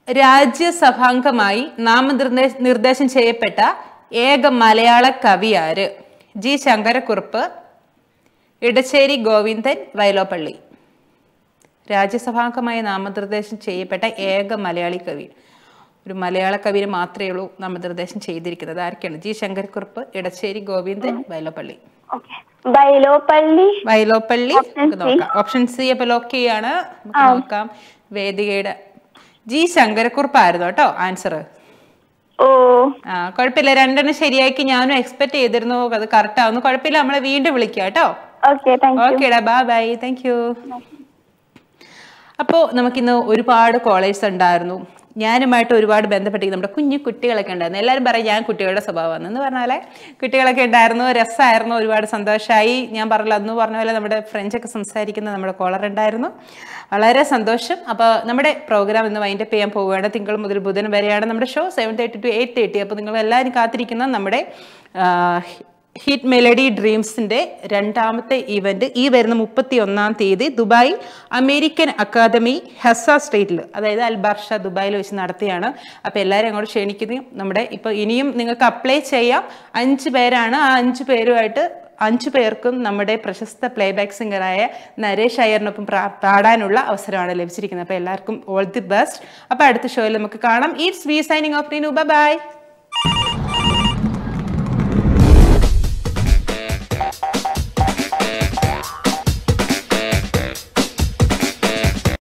രാജ്യസഭാംഗമായി നാമനിർദ്ദേശ നിർദ്ദേശം ചെയ്യപ്പെട്ട ഏക മലയാള കവി ആര് ജി ശങ്കരക്കുറുപ്പ് ഇടശ്ശേരി ഗോവിന്ദൻ വയലോപ്പള്ളി രാജ്യസഭാംഗമായി നാമനിർദ്ദേശം ചെയ്യപ്പെട്ട ഏക മലയാളി കവി ഒരു മലയാള കവിന് മാത്രമേ ഉള്ളൂ നാമനിർദ്ദേശം ചെയ്തിരിക്കുന്നത് ആരൊക്കെയാണ് G Sankara Kurup Edasseri Govindan Vyloppilly okay Vyloppilly Vyloppilly Option നമുക്ക് C. നോക്കാം ഓപ്ഷൻ സി അപ്പൊ ലോക്ക് ചെയ്യാണ് നമുക്ക് നോക്കാം വേദികയുടെ ജി ശങ്കരക്കുറുപ്പായിരുന്നു കേട്ടോ ആൻസർ ഓ ആ കുഴപ്പമില്ല രണ്ടെണ്ണം ശരിയാക്കി ഞാനും എക്സ്പെക്ട് ചെയ്തിരുന്നു അത് കറക്റ്റ് ആവുന്നു കുഴപ്പമില്ല നമ്മളെ വീണ്ടും വിളിക്കാം കേട്ടോ ഓക്കെ താങ്ക് യു ഓക്കേടാ ബൈ ബൈ താങ്ക് യു അപ്പോൾ നമുക്കിന്ന് ഒരുപാട് കോളേജ് ഉണ്ടായിരുന്നു ഞാനുമായിട്ട് ഒരുപാട് ബന്ധപ്പെട്ട് നമ്മുടെ കുഞ്ഞു കുട്ടികളൊക്കെ ഉണ്ടായിരുന്നു എല്ലാവരും പറയും ഞാൻ കുട്ടികളുടെ സ്വഭാവമാണ് എന്ന് പറഞ്ഞാലേ കുട്ടികളൊക്കെ ഉണ്ടായിരുന്നു രസമായിരുന്നു ഒരുപാട് സന്തോഷമായി ഞാൻ പറഞ്ഞില്ല അന്ന് പറഞ്ഞ പോലെ നമ്മുടെ ഫ്രഞ്ചൊക്കെ സംസാരിക്കുന്ന നമ്മുടെ കോളർ ഉണ്ടായിരുന്നു വളരെ സന്തോഷം അപ്പോൾ നമ്മുടെ പ്രോഗ്രാം ഇന്ന് വൈൻഡപ്പ് ചെയ്യാൻ പോവുകയാണ് തിങ്കൾ മുതൽ ബുധൻ വരെയാണ് നമ്മുടെ show seven thirty to eight thirty അപ്പോൾ നിങ്ങൾ എല്ലാവരും കാത്തിരിക്കുന്ന നമ്മുടെ ആ, ഹിറ്റ് മെലഡി ഡ്രീംസിന്റെ രണ്ടാമത്തെ ഇവന്റ് ഈ വരുന്ന മുപ്പത്തി ഒന്നാം തീയതി ദുബായ് അമേരിക്കൻ അക്കാദമി ഹെസ സ്ട്രീറ്റിൽ അതായത് അൽബർഷ ദുബായിൽ വെച്ച് നടത്തിയാണ് അപ്പോൾ എല്ലാവരും അങ്ങോട്ട് ക്ഷണിക്കുന്നു നമ്മുടെ ഇപ്പോൾ ഇനിയും നിങ്ങൾക്ക് അപ്ലൈ ചെയ്യാം അഞ്ച് പേരാണ് ആ അഞ്ച് പേരുമായിട്ട് അഞ്ചു പേർക്കും നമ്മുടെ പ്രശസ്ത പ്ലേബാക്ക് സിംഗറായ നരേഷ് അയ്യറിനൊപ്പം പ്രാ- പാടാനുള്ള അവസരമാണ് ലഭിച്ചിരിക്കുന്നത് അപ്പോൾ എല്ലാവർക്കും ഓൾ ദി ബെസ്റ്റ് അപ്പോൾ അടുത്ത ഷോയിൽ നമുക്ക് കാണാം it's we signing off Reenu by